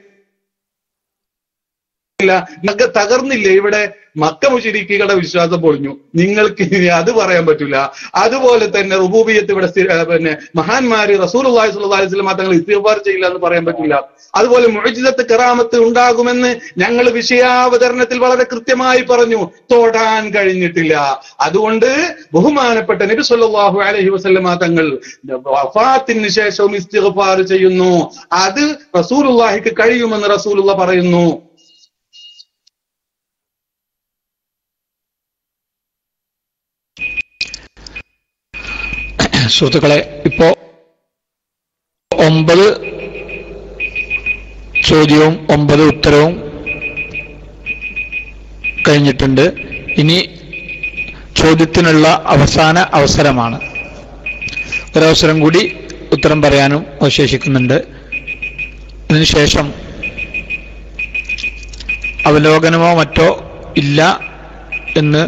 നിങ്ങൾക്ക് തകർന്നില്ലേ ഇവിടെ മക്ക മുശരിക്കുകളുടെ വിശ്വാസം പൊളിഞ്ഞു നിങ്ങൾക്ക് ഇനി അത് പറയാൻ പറ്റില്ല അതുപോലെ തന്നെ റുബൂബിയത്ത് ഇവിടെ സ്ഥിര- ഏർ പിന്നെ മഹാന്മാര് റസൂൽ അള്ളാഹി സ്വല്ലല്ലാഹി അലൈഹി വസല്ലം തങ്ങൾ ഇസ്തിഗ്ഫാർ ചെയ്യില്ല എന്ന് പറയാൻ പറ്റില്ല അതുപോലെ മുഅ്ജിസത്ത് കറാമത്ത് ഉണ്ടാകുമെന്ന് ഞങ്ങൾ വിഷയാവതരണത്തിൽ വളരെ കൃത്യമായി പറഞ്ഞു തൊടാൻ കഴിഞ്ഞിട്ടില്ല അതുകൊണ്ട് ബഹുമാനപ്പെട്ട നബി സല്ലല്ലാഹു അലൈഹി വസല്ലമ തങ്ങൾ വഫാത്തിന് ശേഷവും ഇസ്തിഗ്ഫാർ ചെയ്യുന്നു അത് റസൂലുള്ളാഹിക്ക് കഴിയുമെന്ന് റസൂലുള്ള പറയുന്നു
സുഹൃത്തുക്കളെ ഇപ്പോ ഒമ്പത് ചോദ്യവും ഒമ്പത് ഉത്തരവും കഴിഞ്ഞിട്ടുണ്ട് ഇനി ചോദ്യത്തിനുള്ള അവസാന അവസരമാണ് ഒരവസരം കൂടി ഉത്തരം പറയാനും അവശേഷിക്കുന്നുണ്ട് ഇതിനുശേഷം അവലോകനമോ മറ്റോ ഇല്ല എന്ന്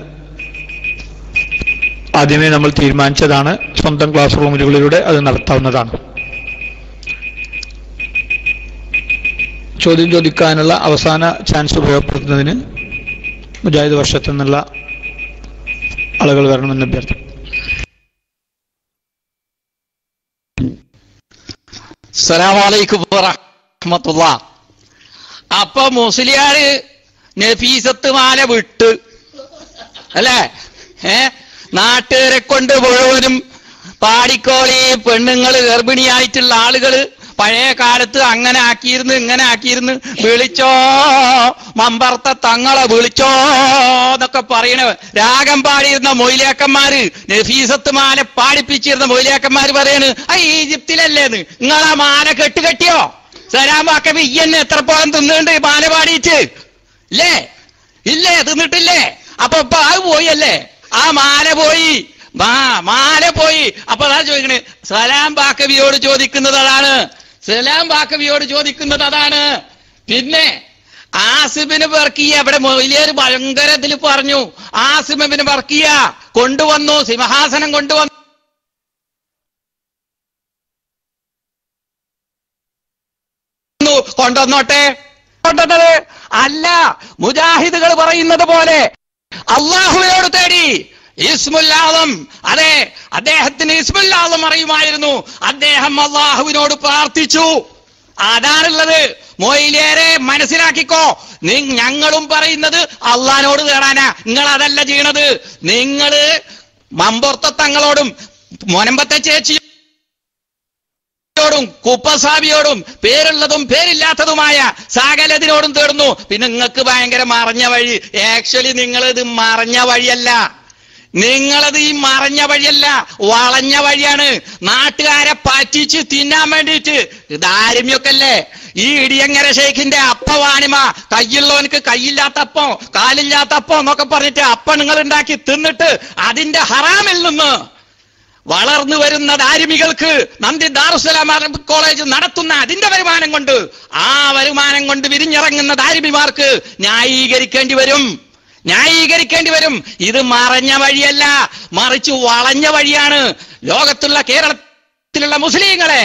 ആദ്യമേ നമ്മൾ തീരുമാനിച്ചതാണ് സ്വന്തം ക്ലാസ് റൂമുകളിലൂടെ അത് നടത്താവുന്നതാണ് ചോദ്യം ചോദിക്കാനുള്ള അവസാന ചാൻസ് ഉപയോഗപ്പെടുത്തുന്നതിന് മുജാഹിദ് വർഷത്തു നിന്നുള്ള ആളുകൾ വരണമെന്ന് അഭ്യർത്ഥന
സലാമലൈക്കും വറഹമത്തുള്ള അപ്പൊ മുസ്ലിയാര് നഫീസത്ത് മാല വിട്ട് അല്ലേ ഏ നാട്ടുകാരെ കൊണ്ട് മുഴുവനും പാടിക്കോളി പെണ്ണുങ്ങള് ഗർഭിണിയായിട്ടുള്ള ആളുകള് പഴയ കാലത്ത് അങ്ങനെ ആക്കിയിരുന്നു ഇങ്ങനെ ആക്കിയിരുന്നു വിളിച്ചോ മമ്പർത്ത തങ്ങളെ വിളിച്ചോ എന്നൊക്കെ പറയണ രാഗം പാടിയിരുന്ന മൊയിലാക്കന്മാര് നഫീസത്ത് മാല പാടിപ്പിച്ചിരുന്ന മൊയിലാക്കന്മാര് പറയണ് ആ ഈജിപ്തിലല്ലേന്ന് നിങ്ങളാ മാല കെട്ട് കെട്ടിയോ സലാം വാക്കബി ഇയ്യന്നെ എത്ര പോകാൻ തിന്നുണ്ട് മാല പാടിയിട്ട് ഇല്ലേ ഇല്ലേ തിന്നിട്ടില്ലേ അപ്പൊ ഇപ്പൊ അത് പോയല്ലേ ആ മാല പോയി മാ മാല പോയി അപ്പൊ അതാ ചോദിക്കണേ സലാം ബാക്കവിയോട് ചോദിക്കുന്നത് അതാണ് സലാം ബാക്കവിയോട് ചോദിക്കുന്നത് അതാണ് പിന്നെ ആസിബിന് ബർക്കിയ അവിടെ മൊയിലിയർ ഭയങ്കര ഇതിൽ പറഞ്ഞു ആസിബിന് ബർക്കിയ കൊണ്ടുവന്നു സിംഹാസനം കൊണ്ടുവന്നു കൊണ്ടുവന്നോട്ടെ കൊണ്ടുവന്നത് അല്ല മുജാഹിദുകൾ പറയുന്നത് പോലെ അള്ളാഹുവിനോട് തേടി ഇസ്മുല്ലാദം അതെ അദ്ദേഹത്തിന് ഇസ്മുല്ലാദം അറിയുമായിരുന്നു അദ്ദേഹം അള്ളാഹുവിനോട് പ്രാർത്ഥിച്ചു അതാണുള്ളത് മൊയിലേറെ മനസ്സിലാക്കിക്കോ നി ഞങ്ങളും പറയുന്നത് അള്ളഹാനോട് തേടാനാ നിങ്ങൾ അതല്ല ചെയ്യണത് നിങ്ങള് മമ്പൊർത്ത തങ്ങളോടും മൊനമ്പത്തെ ചേച്ചി ോടും കുപ്പസാബിയോടും പേരുള്ളതും പേരില്ലാത്തതുമായ സകലതിനോടും തേടുന്നു പിന്നെ നിങ്ങൾക്ക് ഭയങ്കര മറഞ്ഞ വഴി ആക്ച്വലി നിങ്ങളിത് മറഞ്ഞ വഴിയല്ല നിങ്ങളത് ഈ മറഞ്ഞ വഴിയല്ല വളഞ്ഞ വഴിയാണ് നാട്ടുകാരെ പറ്റിച്ച് തിന്നാൻ വേണ്ടിയിട്ട് ദാരിമ്യൊക്കെ അല്ലേ ഈ ഇടിയങ്ങര ഷെയ്ഖിന്റെ അപ്പവാണിമ കയ്യുള്ളവനക്ക് കയ്യില്ലാത്തപ്പം കാലില്ലാത്തപ്പം എന്നൊക്കെ പറഞ്ഞിട്ട് അപ്പം നിങ്ങൾ ഉണ്ടാക്കി തിന്നിട്ട് അതിന്റെ ഹറാമിൽ നിന്ന് വളർന്നു വരുന്ന ദാരിമികൾക്ക് നന്ദി ദാറുസലാം അറബിക് കോളേജ് നടത്തുന്ന അതിന്റെ വരുമാനം കൊണ്ട് ആ വരുമാനം കൊണ്ട് വിരിഞ്ഞിറങ്ങുന്ന ദാരിമിമാർക്ക് ന്യായീകരിക്കേണ്ടി വരും ന്യായീകരിക്കേണ്ടി വരും ഇത് മറഞ്ഞ വഴിയല്ല മറിച്ച് വളഞ്ഞ വഴിയാണ് ലോകത്തുള്ള കേരളത്തിലുള്ള മുസ്ലിങ്ങളെ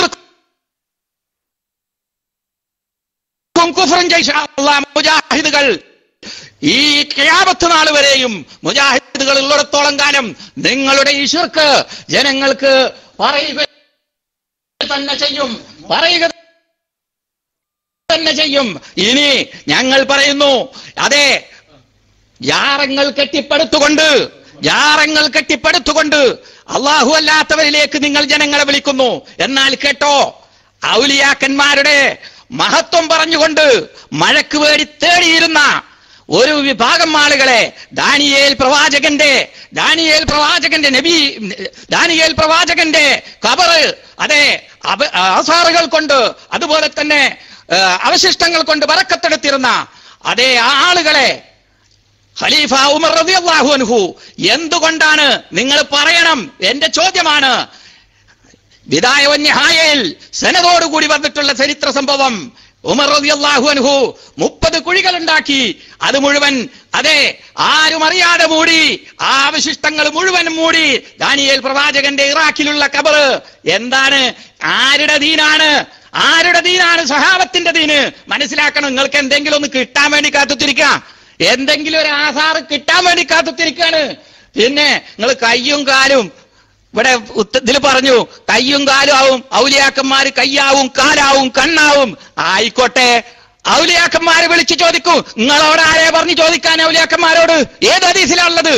ശിർക്കും കുഫറും ജയ്ഷാ മുജാഹിദുകൾ ഈ ക്യാമത്ത് നാൾ വരെയും മുജാഹിദുകൾ ഉള്ളിടത്തോളം കാലം നിങ്ങളുടെ ഈ ശിർക്ക് ജനങ്ങൾക്ക് പറയുക തന്നെ ചെയ്യും പറയുക തന്നെ ചെയ്യും ഇനി ഞങ്ങൾ പറയുന്നു അതെ യാറങ്ങൾ കെട്ടിപ്പടുത്തുകൊണ്ട് യാറങ്ങൾ കെട്ടിപ്പടുത്തുകൊണ്ട് അള്ളാഹു അല്ലാത്തവരിലേക്ക് നിങ്ങൾ ജനങ്ങളെ വിളിക്കുന്നു എന്നാൽ കേട്ടോ ഔലിയാക്കന്മാരുടെ മഹത്വം പറഞ്ഞുകൊണ്ട് മഴക്ക് വേണ്ടി തേടിയിരുന്ന ഒരു വിഭാഗം ആളുകളെ ദാനിയേൽ പ്രവാചകന്റെ ദാനിയേൽ പ്രവാചകന്റെ നബി ദാനിയേൽ പ്രവാചകന്റെ കബറ് അതെ അവ- ആസാറുകൾ കൊണ്ട് അതുപോലെ തന്നെ ആ, അവശിഷ്ടങ്ങൾ കൊണ്ട് വറക്കത്തെടുത്തിരുന്ന അതേ ആ ആളുകളെ ഖലീഫ ഉമർ റളിയല്ലാഹു അൻഹു എന്തുകൊണ്ടാണ് നിങ്ങൾ പറയണം എന്റെ ചോദ്യമാണ് വിദായവന്യഹായയിൽ സനതോടുകൂടി വന്നിട്ടുള്ള ചരിത്ര സംഭവം ഉമർ റളിയല്ലാഹു അൻഹു മുപ്പത് കുഴികൾ ഉണ്ടാക്കി അത് മുഴുവൻ അതെ ആരും അറിയാതെ മൂടി ആ അവശിഷ്ടങ്ങൾ മുഴുവൻ മൂടി ദാനിയേൽ പ്രവാചകന്റെ ഇറാഖിലുള്ള കബറ് എന്താണ് ആരുടെ ദീനാണ് ആരുടെ ദീനാണ് സഹാബത്തിന്റെ ദീന് മനസ്സിലാക്കണം നിങ്ങൾക്ക് എന്തെങ്കിലും ഒന്ന് കിട്ടാൻ വേണ്ടി കാത്തുത്തിരിക്കാം എന്തെങ്കിലും ഒരു ആധാർ കിട്ടാൻ വേണ്ടി കാത്തുത്തിരിക്കാണ് പിന്നെ നിങ്ങൾ കയ്യും കാലും ഇവിടെ ഇതിൽ പറഞ്ഞു കയ്യും കാലും ആവും ഔലിയാക്കന്മാര് കയ്യാവും കാലാവും കണ്ണാവും ആയിക്കോട്ടെ ഔലിയാക്കന്മാരെ വിളിച്ചു ചോദിക്കൂ നിങ്ങളോട് ആരെ പറഞ്ഞു ചോദിക്കാൻ ഔലിയാക്കന്മാരോട് ഏത് ഹദീസിലാണുള്ളത്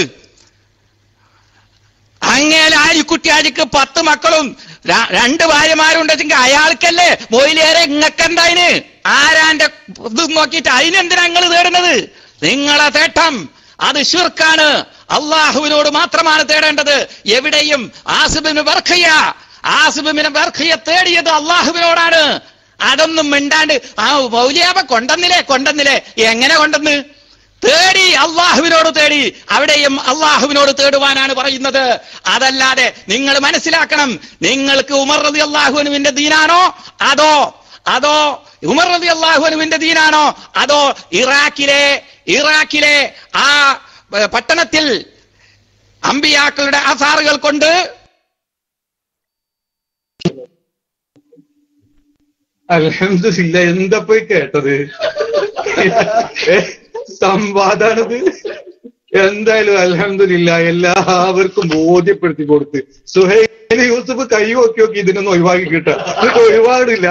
അങ്ങേൽ ആലിക്കുട്ടി ആലിക്ക് പത്ത് മക്കളും ര- രണ്ട് ഭാര്യമാരുണ്ടെങ്കിൽ അയാൾക്കല്ലേ മൊയിലേറെ ഇങ്ങക്കെന്തായിന് ആരാന്റെ ഇത് നോക്കിയിട്ട് അതിനെന്തിനാ നിങ്ങൾ തേടുന്നത് നിങ്ങളെ തേട്ടം അത് ഷിർക്കാണ് അള്ളാഹുവിനോട് മാത്രമാണ് തേടേണ്ടത് എവിടെയും ആസിബിന് ബർഖിയ ആസിബിന് ബർഖിയ തേടിയത് അള്ളാഹുവിനോടാണ് അതൊന്നും മിണ്ടാണ്ട് ആ മൗലിയാബ കൊണ്ടെന്നില്ലേ കൊണ്ടെന്നില്ലേ എങ്ങനെ കൊണ്ടെന്ന് തേടി അള്ളാഹുവിനോട് തേടി അവിടെയും അള്ളാഹുവിനോട് തേടുവാനാണ് പറയുന്നത് അതല്ലാതെ നിങ്ങൾ മനസ്സിലാക്കണം നിങ്ങൾക്ക് ഉമർ റതി അള്ളാഹുവിനുവിന്റെ ദീനാണോ അതോ അതോ ഉമർ റതി അള്ളാഹുവിനുവിന്റെ ദീനാണോ അതോ ഇറാഖിലെ ഇറാഖിലെ ആ ഏ, പട്ടണത്തിൽ അമ്പിയാക്കളുടെ അസാറുകൾ കൊണ്ട്
അൽഹംദുലില്ല എന്താ പോയി കേട്ടത് ഏ, സംവാദാണിത് എന്തായാലും അൽഹംദുലില്ല എല്ലാവർക്കും ബോധ്യപ്പെടുത്തി കൊടുത്ത് സുഹൈൽ യൂസഫ് കൈ നോക്കി നോക്കി ഇതിനൊന്നും ഒഴിവാക്കി കിട്ടാ ഇത് ഒഴിവാടില്ല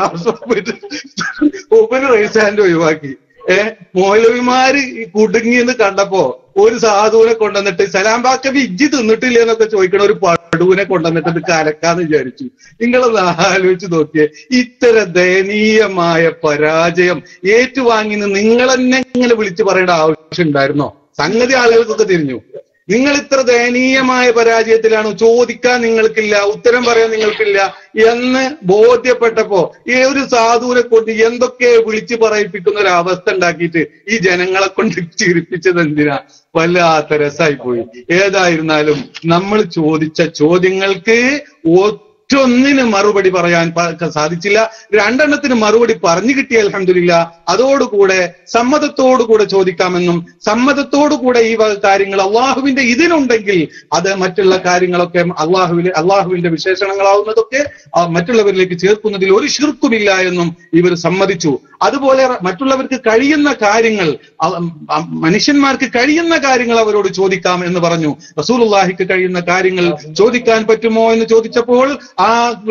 ഉപന് റൈസാന്റെ ഒഴിവാക്കി ഏ മൗലവിമാര് ഈ കുടുങ്ങിയെന്ന് കണ്ടപ്പോ ഒരു സാധുവിനെ കൊണ്ടുവന്നിട്ട് സലാം ബാക്കബി ഇജ്ജി തിന്നിട്ടില്ല എന്നൊക്കെ ചോദിക്കണ ഒരു പടുവിനെ കൊണ്ടുവന്നിട്ട് ഇത് കലക്കാന്ന് വിചാരിച്ചു നിങ്ങളത് ആലോചിച്ച് നോക്കിയേ ഇത്തരം ദയനീയമായ പരാജയം ഏറ്റുവാങ്ങിന്ന് നിങ്ങൾ തന്നെ ഇങ്ങനെ വിളിച്ചു പറയേണ്ട ആവശ്യം ഉണ്ടായിരുന്നോ സംഗതി ആളുകൾക്കൊക്കെ തിരിഞ്ഞു നിങ്ങൾ ഇത്ര ദയനീയമായ പരാജയത്തിലാണ് ചോദിക്കാൻ നിങ്ങൾക്കില്ല ഉത്തരം പറയാൻ നിങ്ങൾക്കില്ല എന്ന് ബോധ്യപ്പെട്ടപ്പോ ഈ ഒരു സാധുവിനെ കൊണ്ട് എന്തൊക്കെ വിളിച്ചു പറയിപ്പിക്കുന്ന ഒരു അവസ്ഥ ഉണ്ടാക്കിയിട്ട് ഈ ജനങ്ങളെ കൊണ്ട് ചിരിപ്പിച്ചത് എന്തിനാ വല്ലാത്ത രസമായി പോയി ഏതായിരുന്നാലും നമ്മൾ ചോദിച്ച ചോദ്യങ്ങൾക്ക് ഒറ്റൊന്നിന് മറുപടി പറയാൻ പ- സാധിച്ചില്ല രണ്ടെണ്ണത്തിന് മറുപടി പറഞ്ഞു കിട്ടിയ അലഹമില്ല അതോടുകൂടെ സമ്മതത്തോടുകൂടെ ചോദിക്കാമെന്നും സമ്മതത്തോടുകൂടെ ഈ വക കാര്യങ്ങൾ അള്ളാഹുവിന്റെ ഇതിനുണ്ടെങ്കിൽ അത് മറ്റുള്ള കാര്യങ്ങളൊക്കെ അള്ളാഹുവിൽ അള്ളാഹുവിന്റെ വിശേഷണങ്ങളാവുന്നതൊക്കെ ആ മറ്റുള്ളവരിലേക്ക് ചേർക്കുന്നതിൽ ഒരു ശിർക്കുമില്ല എന്നും ഇവർ സമ്മതിച്ചു അതുപോലെ മറ്റുള്ളവർക്ക് കഴിയുന്ന കാര്യങ്ങൾ അ- അ- മനുഷ്യന്മാർക്ക് കഴിയുന്ന കാര്യങ്ങൾ അവരോട് ചോദിക്കാം എന്ന് പറഞ്ഞു റസൂലുള്ളാഹിക്ക് കഴിയുന്ന കാര്യങ്ങൾ ചോദിക്കാൻ പറ്റുമോ എന്ന് ചോദിച്ചപ്പോൾ ആ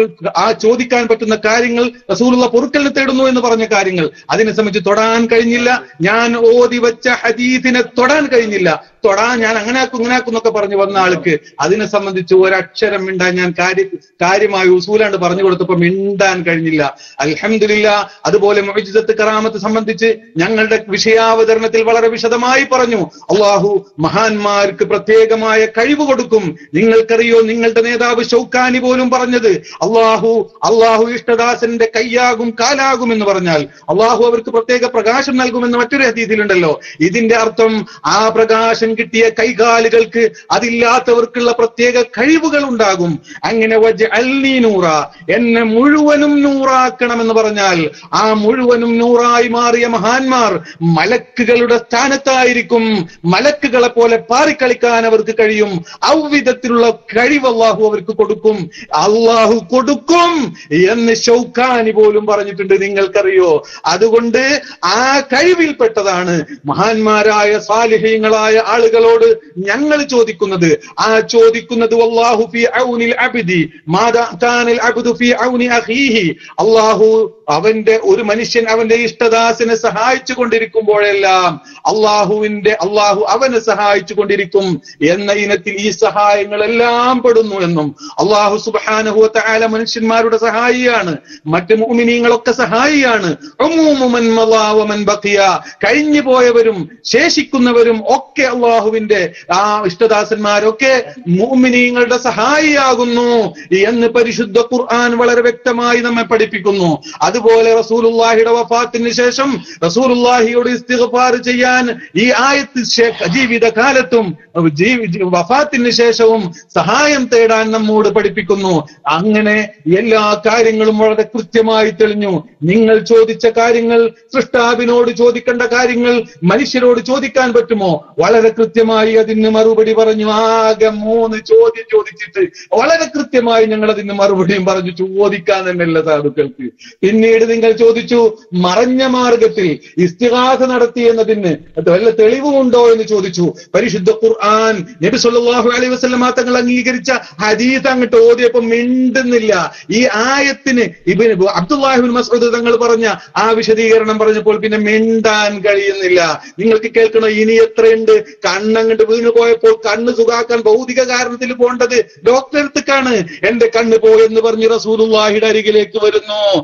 ആ ചോദിക്കാൻ പറ്റുന്ന കാര്യങ്ങൾ റസൂലുള്ള പൊറുക്കലിന് തേടുന്നു എന്ന് പറഞ്ഞ കാര്യങ്ങൾ അതിനെ സംബന്ധിച്ച് തൊടാൻ കഴിഞ്ഞില്ല ഞാൻ ഓതി വെച്ച ഹദീദിനെ തൊടാൻ കഴിഞ്ഞില്ല തൊടാൻ ഞാൻ അങ്ങനെ ആക്കും ഇങ്ങനെ ആക്കും എന്നൊക്കെ പറഞ്ഞു വന്ന ആൾക്ക് അതിനെ സംബന്ധിച്ച് ഒരക്ഷരം മിണ്ടാൻ ഞാൻ കാര്യ കാര്യമായി ഉസൂലാണ്ട് പറഞ്ഞു കൊടുത്തപ്പോ മിണ്ടാൻ കഴിഞ്ഞില്ല അൽഹംദുലില്ല അതുപോലെ മൊയ്ജിദത്ത് കറാമത്ത് സംബന്ധിച്ച് ഞങ്ങളുടെ വിഷയാവതരണത്തിൽ വളരെ വിശദമായി പറഞ്ഞു അള്ളാഹു മഹാന്മാർക്ക് പ്രത്യേകമായ കഴിവ് കൊടുക്കും നിങ്ങൾക്കറിയോ നിങ്ങളുടെ നേതാവ് ഷൗക്കാനി പോലും പറഞ്ഞത് അള്ളാഹു അള്ളാഹു ഇഷ്ടദാസന്റെ കയ്യാകും കാലാകും എന്ന് പറഞ്ഞാൽ അള്ളാഹു അവർക്ക് പ്രത്യേക പ്രകാശം നൽകുമെന്ന് മറ്റൊരു അതീതിയിലുണ്ടല്ലോ ഇതിന്റെ അർത്ഥം ആ പ്രകാശം കിട്ടിയ കൈകാലുകൾക്ക് അതില്ലാത്തവർക്കുള്ള പ്രത്യേക കഴിവുകൾ ഉണ്ടാകും അങ്ങനെ വജ്അൽനീ നൂറ എന്നെ മുഴുവനും നൂറാക്കണമെന്ന് പറഞ്ഞാൽ ആ മുഴുവനും നൂറായി മാറിയ മഹാന്മാർ മലക്കുകളുടെ സ്ഥാനത്തായിരിക്കും മലക്കുകളെ പോലെ പാറിക്കളിക്കാൻ അവർക്ക് കഴിയും ഔവിധത്തിലുള്ള കഴിവ് അള്ളാഹു അവർക്ക് കൊടുക്കും അള്ളാഹു കൊടുക്കും എന്ന് ഷൗക്കാനി പോലും പറഞ്ഞിട്ടുണ്ട് നിങ്ങൾക്കറിയോ അതുകൊണ്ട് ആ കഴിവിൽപ്പെട്ടതാണ് മഹാന്മാരായ സാലിഹ്യങ്ങളായ ആളുകളോട് ഞങ്ങൾ ചോദിക്കുന്നത് ആ ചോദിക്കുന്നത് വല്ലാഹു ഫി ഔനിൽ അബ്ദി മാദാ കാനൽ അബ്ദു ഫി ഔനി അഖീഹി അല്ലാഹു അവന്റെ ഒരു മനുഷ്യൻ അവന്റെ ഇഷ്ടദാസനെ സഹായിച്ചു കൊണ്ടിരിക്കുമ്പോഴെല്ലാം അള്ളാഹുവിന്റെ അള്ളാഹു അവനെ സഹായിച്ചു കൊണ്ടിരിക്കും എന്ന ഇനത്തിൽ ഈ സഹായങ്ങളെല്ലാം പെടുന്നു എന്നും അള്ളാഹു സുബ്ഹാനഹു തആല മനുഷ്യന്മാരുടെ സഹായിയാണ് മറ്റ് മുഅ്മിനീങ്ങളൊക്കെ സഹായിയാണ് ഉമൂമു മൻ മളാ വമൻ ബഖിയ കഴിഞ്ഞു പോയവരും ശേഷിക്കുന്നവരും ഒക്കെ അള്ളാഹുവിന്റെ ആ ഇഷ്ടദാസന്മാരൊക്കെ മുഅ്മിനീങ്ങളുടെ സഹായിയാകുന്നു എന്ന് പരിശുദ്ധ ഖുർആൻ വളരെ വ്യക്തമായി നമ്മെ പഠിപ്പിക്കുന്നു അതുപോലെ റസൂലുള്ളാഹിയുടെ വഫാത്തിന് ശേഷം റസൂലുള്ളാഹിയോട് ഇസ്തിഗ്ഫാർ ചെയ്യാൻ ഈ ആയത്ത് ശേ- ജീവിതകാലത്തും ജീവി ജി- വഫാത്തിന് ശേഷവും സഹായം തേടാൻ നമ്മോട് പഠിപ്പിക്കുന്നു അങ്ങനെ എല്ലാ കാര്യങ്ങളും വളരെ കൃത്യമായി തെളിഞ്ഞു നിങ്ങൾ ചോദിച്ച കാര്യങ്ങൾ സൃഷ്ടാവിനോട് ചോദിക്കേണ്ട കാര്യങ്ങൾ മനുഷ്യരോട് ചോദിക്കാൻ പറ്റുമോ വളരെ കൃത്യമായി അതിന് മറുപടി പറഞ്ഞു ആകെ മൂന്ന് ചോദ്യം ചോദിച്ചിട്ട് വളരെ കൃത്യമായി ഞങ്ങൾ അതിന് മറുപടിയും പറഞ്ഞു ചോദിക്കാൻ തന്നെയല്ല സാധുക്കൾക്ക് പിന്നീട് നിങ്ങൾ ചോദിച്ചു മറഞ്ഞ മാർഗത്തിൽ ഇസ്തിഹാസ നടത്തി എന്നതിന് വല്ല തെളിവുമുണ്ടോ എന്ന് ചോദിച്ചു പരിശുദ്ധ ഖുർആൻ നബി സല്ലല്ലാഹു അലൈഹി വസല്ലമ തങ്ങൾ അംഗീകരിച്ച ഹദീസ് അങ്ങോട്ട് ഓതിയപ്പോ മിണ്ടുന്നില്ല ഈ ആയത്തിന് ഇബിന് അബ്ദുല്ലാഹിബിൻ മസ്ഊദ് തങ്ങൾ പറഞ്ഞ ആ വിശദീകരണം പറഞ്ഞപ്പോൾ പിന്നെ മിണ്ടാൻ കഴിയുന്നില്ല നിങ്ങൾക്ക് കേൾക്കണോ ഇനി എത്രയുണ്ട് കണ്ണങ്ങോട്ട് വീണു പോയപ്പോൾ കണ്ണ് സുഖാക്കാൻ ഭൗതിക കാരണത്തിൽ പോണ്ടത് ഡോക്ടറെ അടുത്തേക്കാണ് എന്റെ കണ്ണ് പോയെന്ന് പറഞ്ഞ് റസൂലുള്ളാഹിയുടെ അരികിലേക്ക് വരുന്നു എത്ര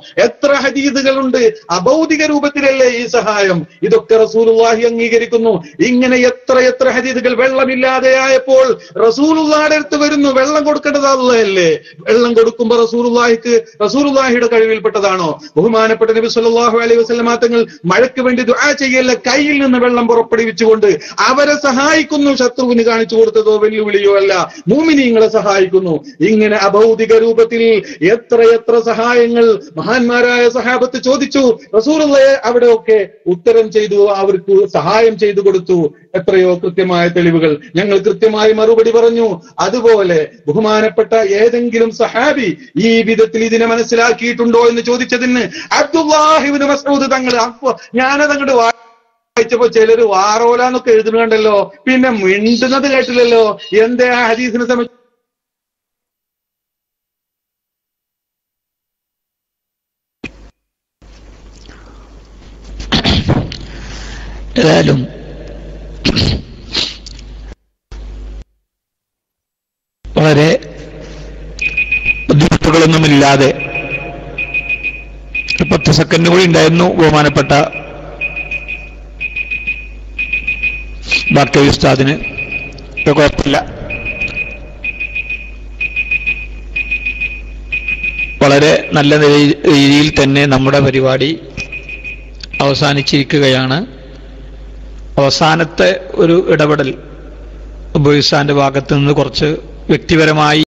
എത്ര ഹദീദുകളുണ്ട് അഭൗതിക രൂപത്തിലല്ലേ ഈ സഹായം ഇതൊക്കെ റസൂലുള്ളാഹി അംഗീകരിക്കുന്നു ഇങ്ങനെ എത്ര എത്ര ഹദീദുകൾ വെള്ളമില്ലാതെയായപ്പോൾ റസൂലുള്ളാഹിയുടെ അടുത്ത് വരുന്നു വെള്ളം കൊടുക്കേണ്ടത് അല്ലേ വെള്ളം കൊടുക്കുമ്പോ റസൂലുള്ളാഹിക്ക് റസൂലുള്ളാഹിയുടെ കഴിവിൽപ്പെട്ടതാണോ ബഹുമാനപ്പെട്ട നബി സല്ലല്ലാഹു അലൈഹി വസല്ലമ തങ്ങൾ മഴയ്ക്ക് വേണ്ടി ദുആ ചെയ്യല്ല കയ്യിൽ നിന്ന് വെള്ളം പുറപ്പെടുവിച്ചുകൊണ്ട് അവരെ സഹായിക്കുന്നു ശത്രുവിന് കാണിച്ചു കൊടുത്തതോ വെല്ലുവിളിയോ അല്ല മൂമിനീങ്ങളെ സഹായിക്കുന്നു ഇങ്ങനെ അഭൗതിക രൂപത്തിൽ എത്ര എത്ര സഹായങ്ങൾ മഹാന്മാരായ സഹാബത്ത് ചോദിച്ചു റസൂലുള്ളയെ അവിടെയൊക്കെ ഉത്തരം ചെയ്തു അവർക്ക് സഹായം ചെയ്തു കൊടുത്തു എത്രയോ കൃത്യമായ തെളിവുകൾ ഞങ്ങൾ കൃത്യമായി മറുപടി പറഞ്ഞു അതുപോലെ ബഹുമാനപ്പെട്ട ഏതെങ്കിലും സഹാബി ഈ വിധത്തിൽ ഇതിനെ മനസ്സിലാക്കിയിട്ടുണ്ടോ എന്ന് ചോദിച്ചതിന് അബ്ദുല്ലാഹിബിന് മസൂദ് തങ്ങൾ അപ്പൊ ഞാനത് അങ്ങോട്ട് വായിച്ചപ്പോ ചിലര് വാറോല എന്നൊക്കെ എഴുതുന്നുണ്ടല്ലോ പിന്നെ മിണ്ടുന്നത് കേട്ടില്ലല്ലോ എന്തേ ആ ഹദീസിനെ സംബന്ധിച്ച്
ഏതായാലും വളരെ ബുദ്ധിമുട്ടുകളൊന്നുമില്ലാതെ ഒരു പത്ത് സെക്കൻഡ് കൂടി ഉണ്ടായിരുന്നു ബഹുമാനപ്പെട്ട ബാക്കി ഉസ്താദിന് ഇപ്പൊ കുഴപ്പമില്ല വളരെ നല്ല നിലയി- രീതിയിൽ തന്നെ നമ്മുടെ പരിപാടി അവസാനിച്ചിരിക്കുകയാണ് അവസാനത്തെ ഒരു ഇടപെടൽ ബോയിസാന്റെ ഭാഗത്ത് നിന്ന് കുറച്ച് വ്യക്തിപരമായി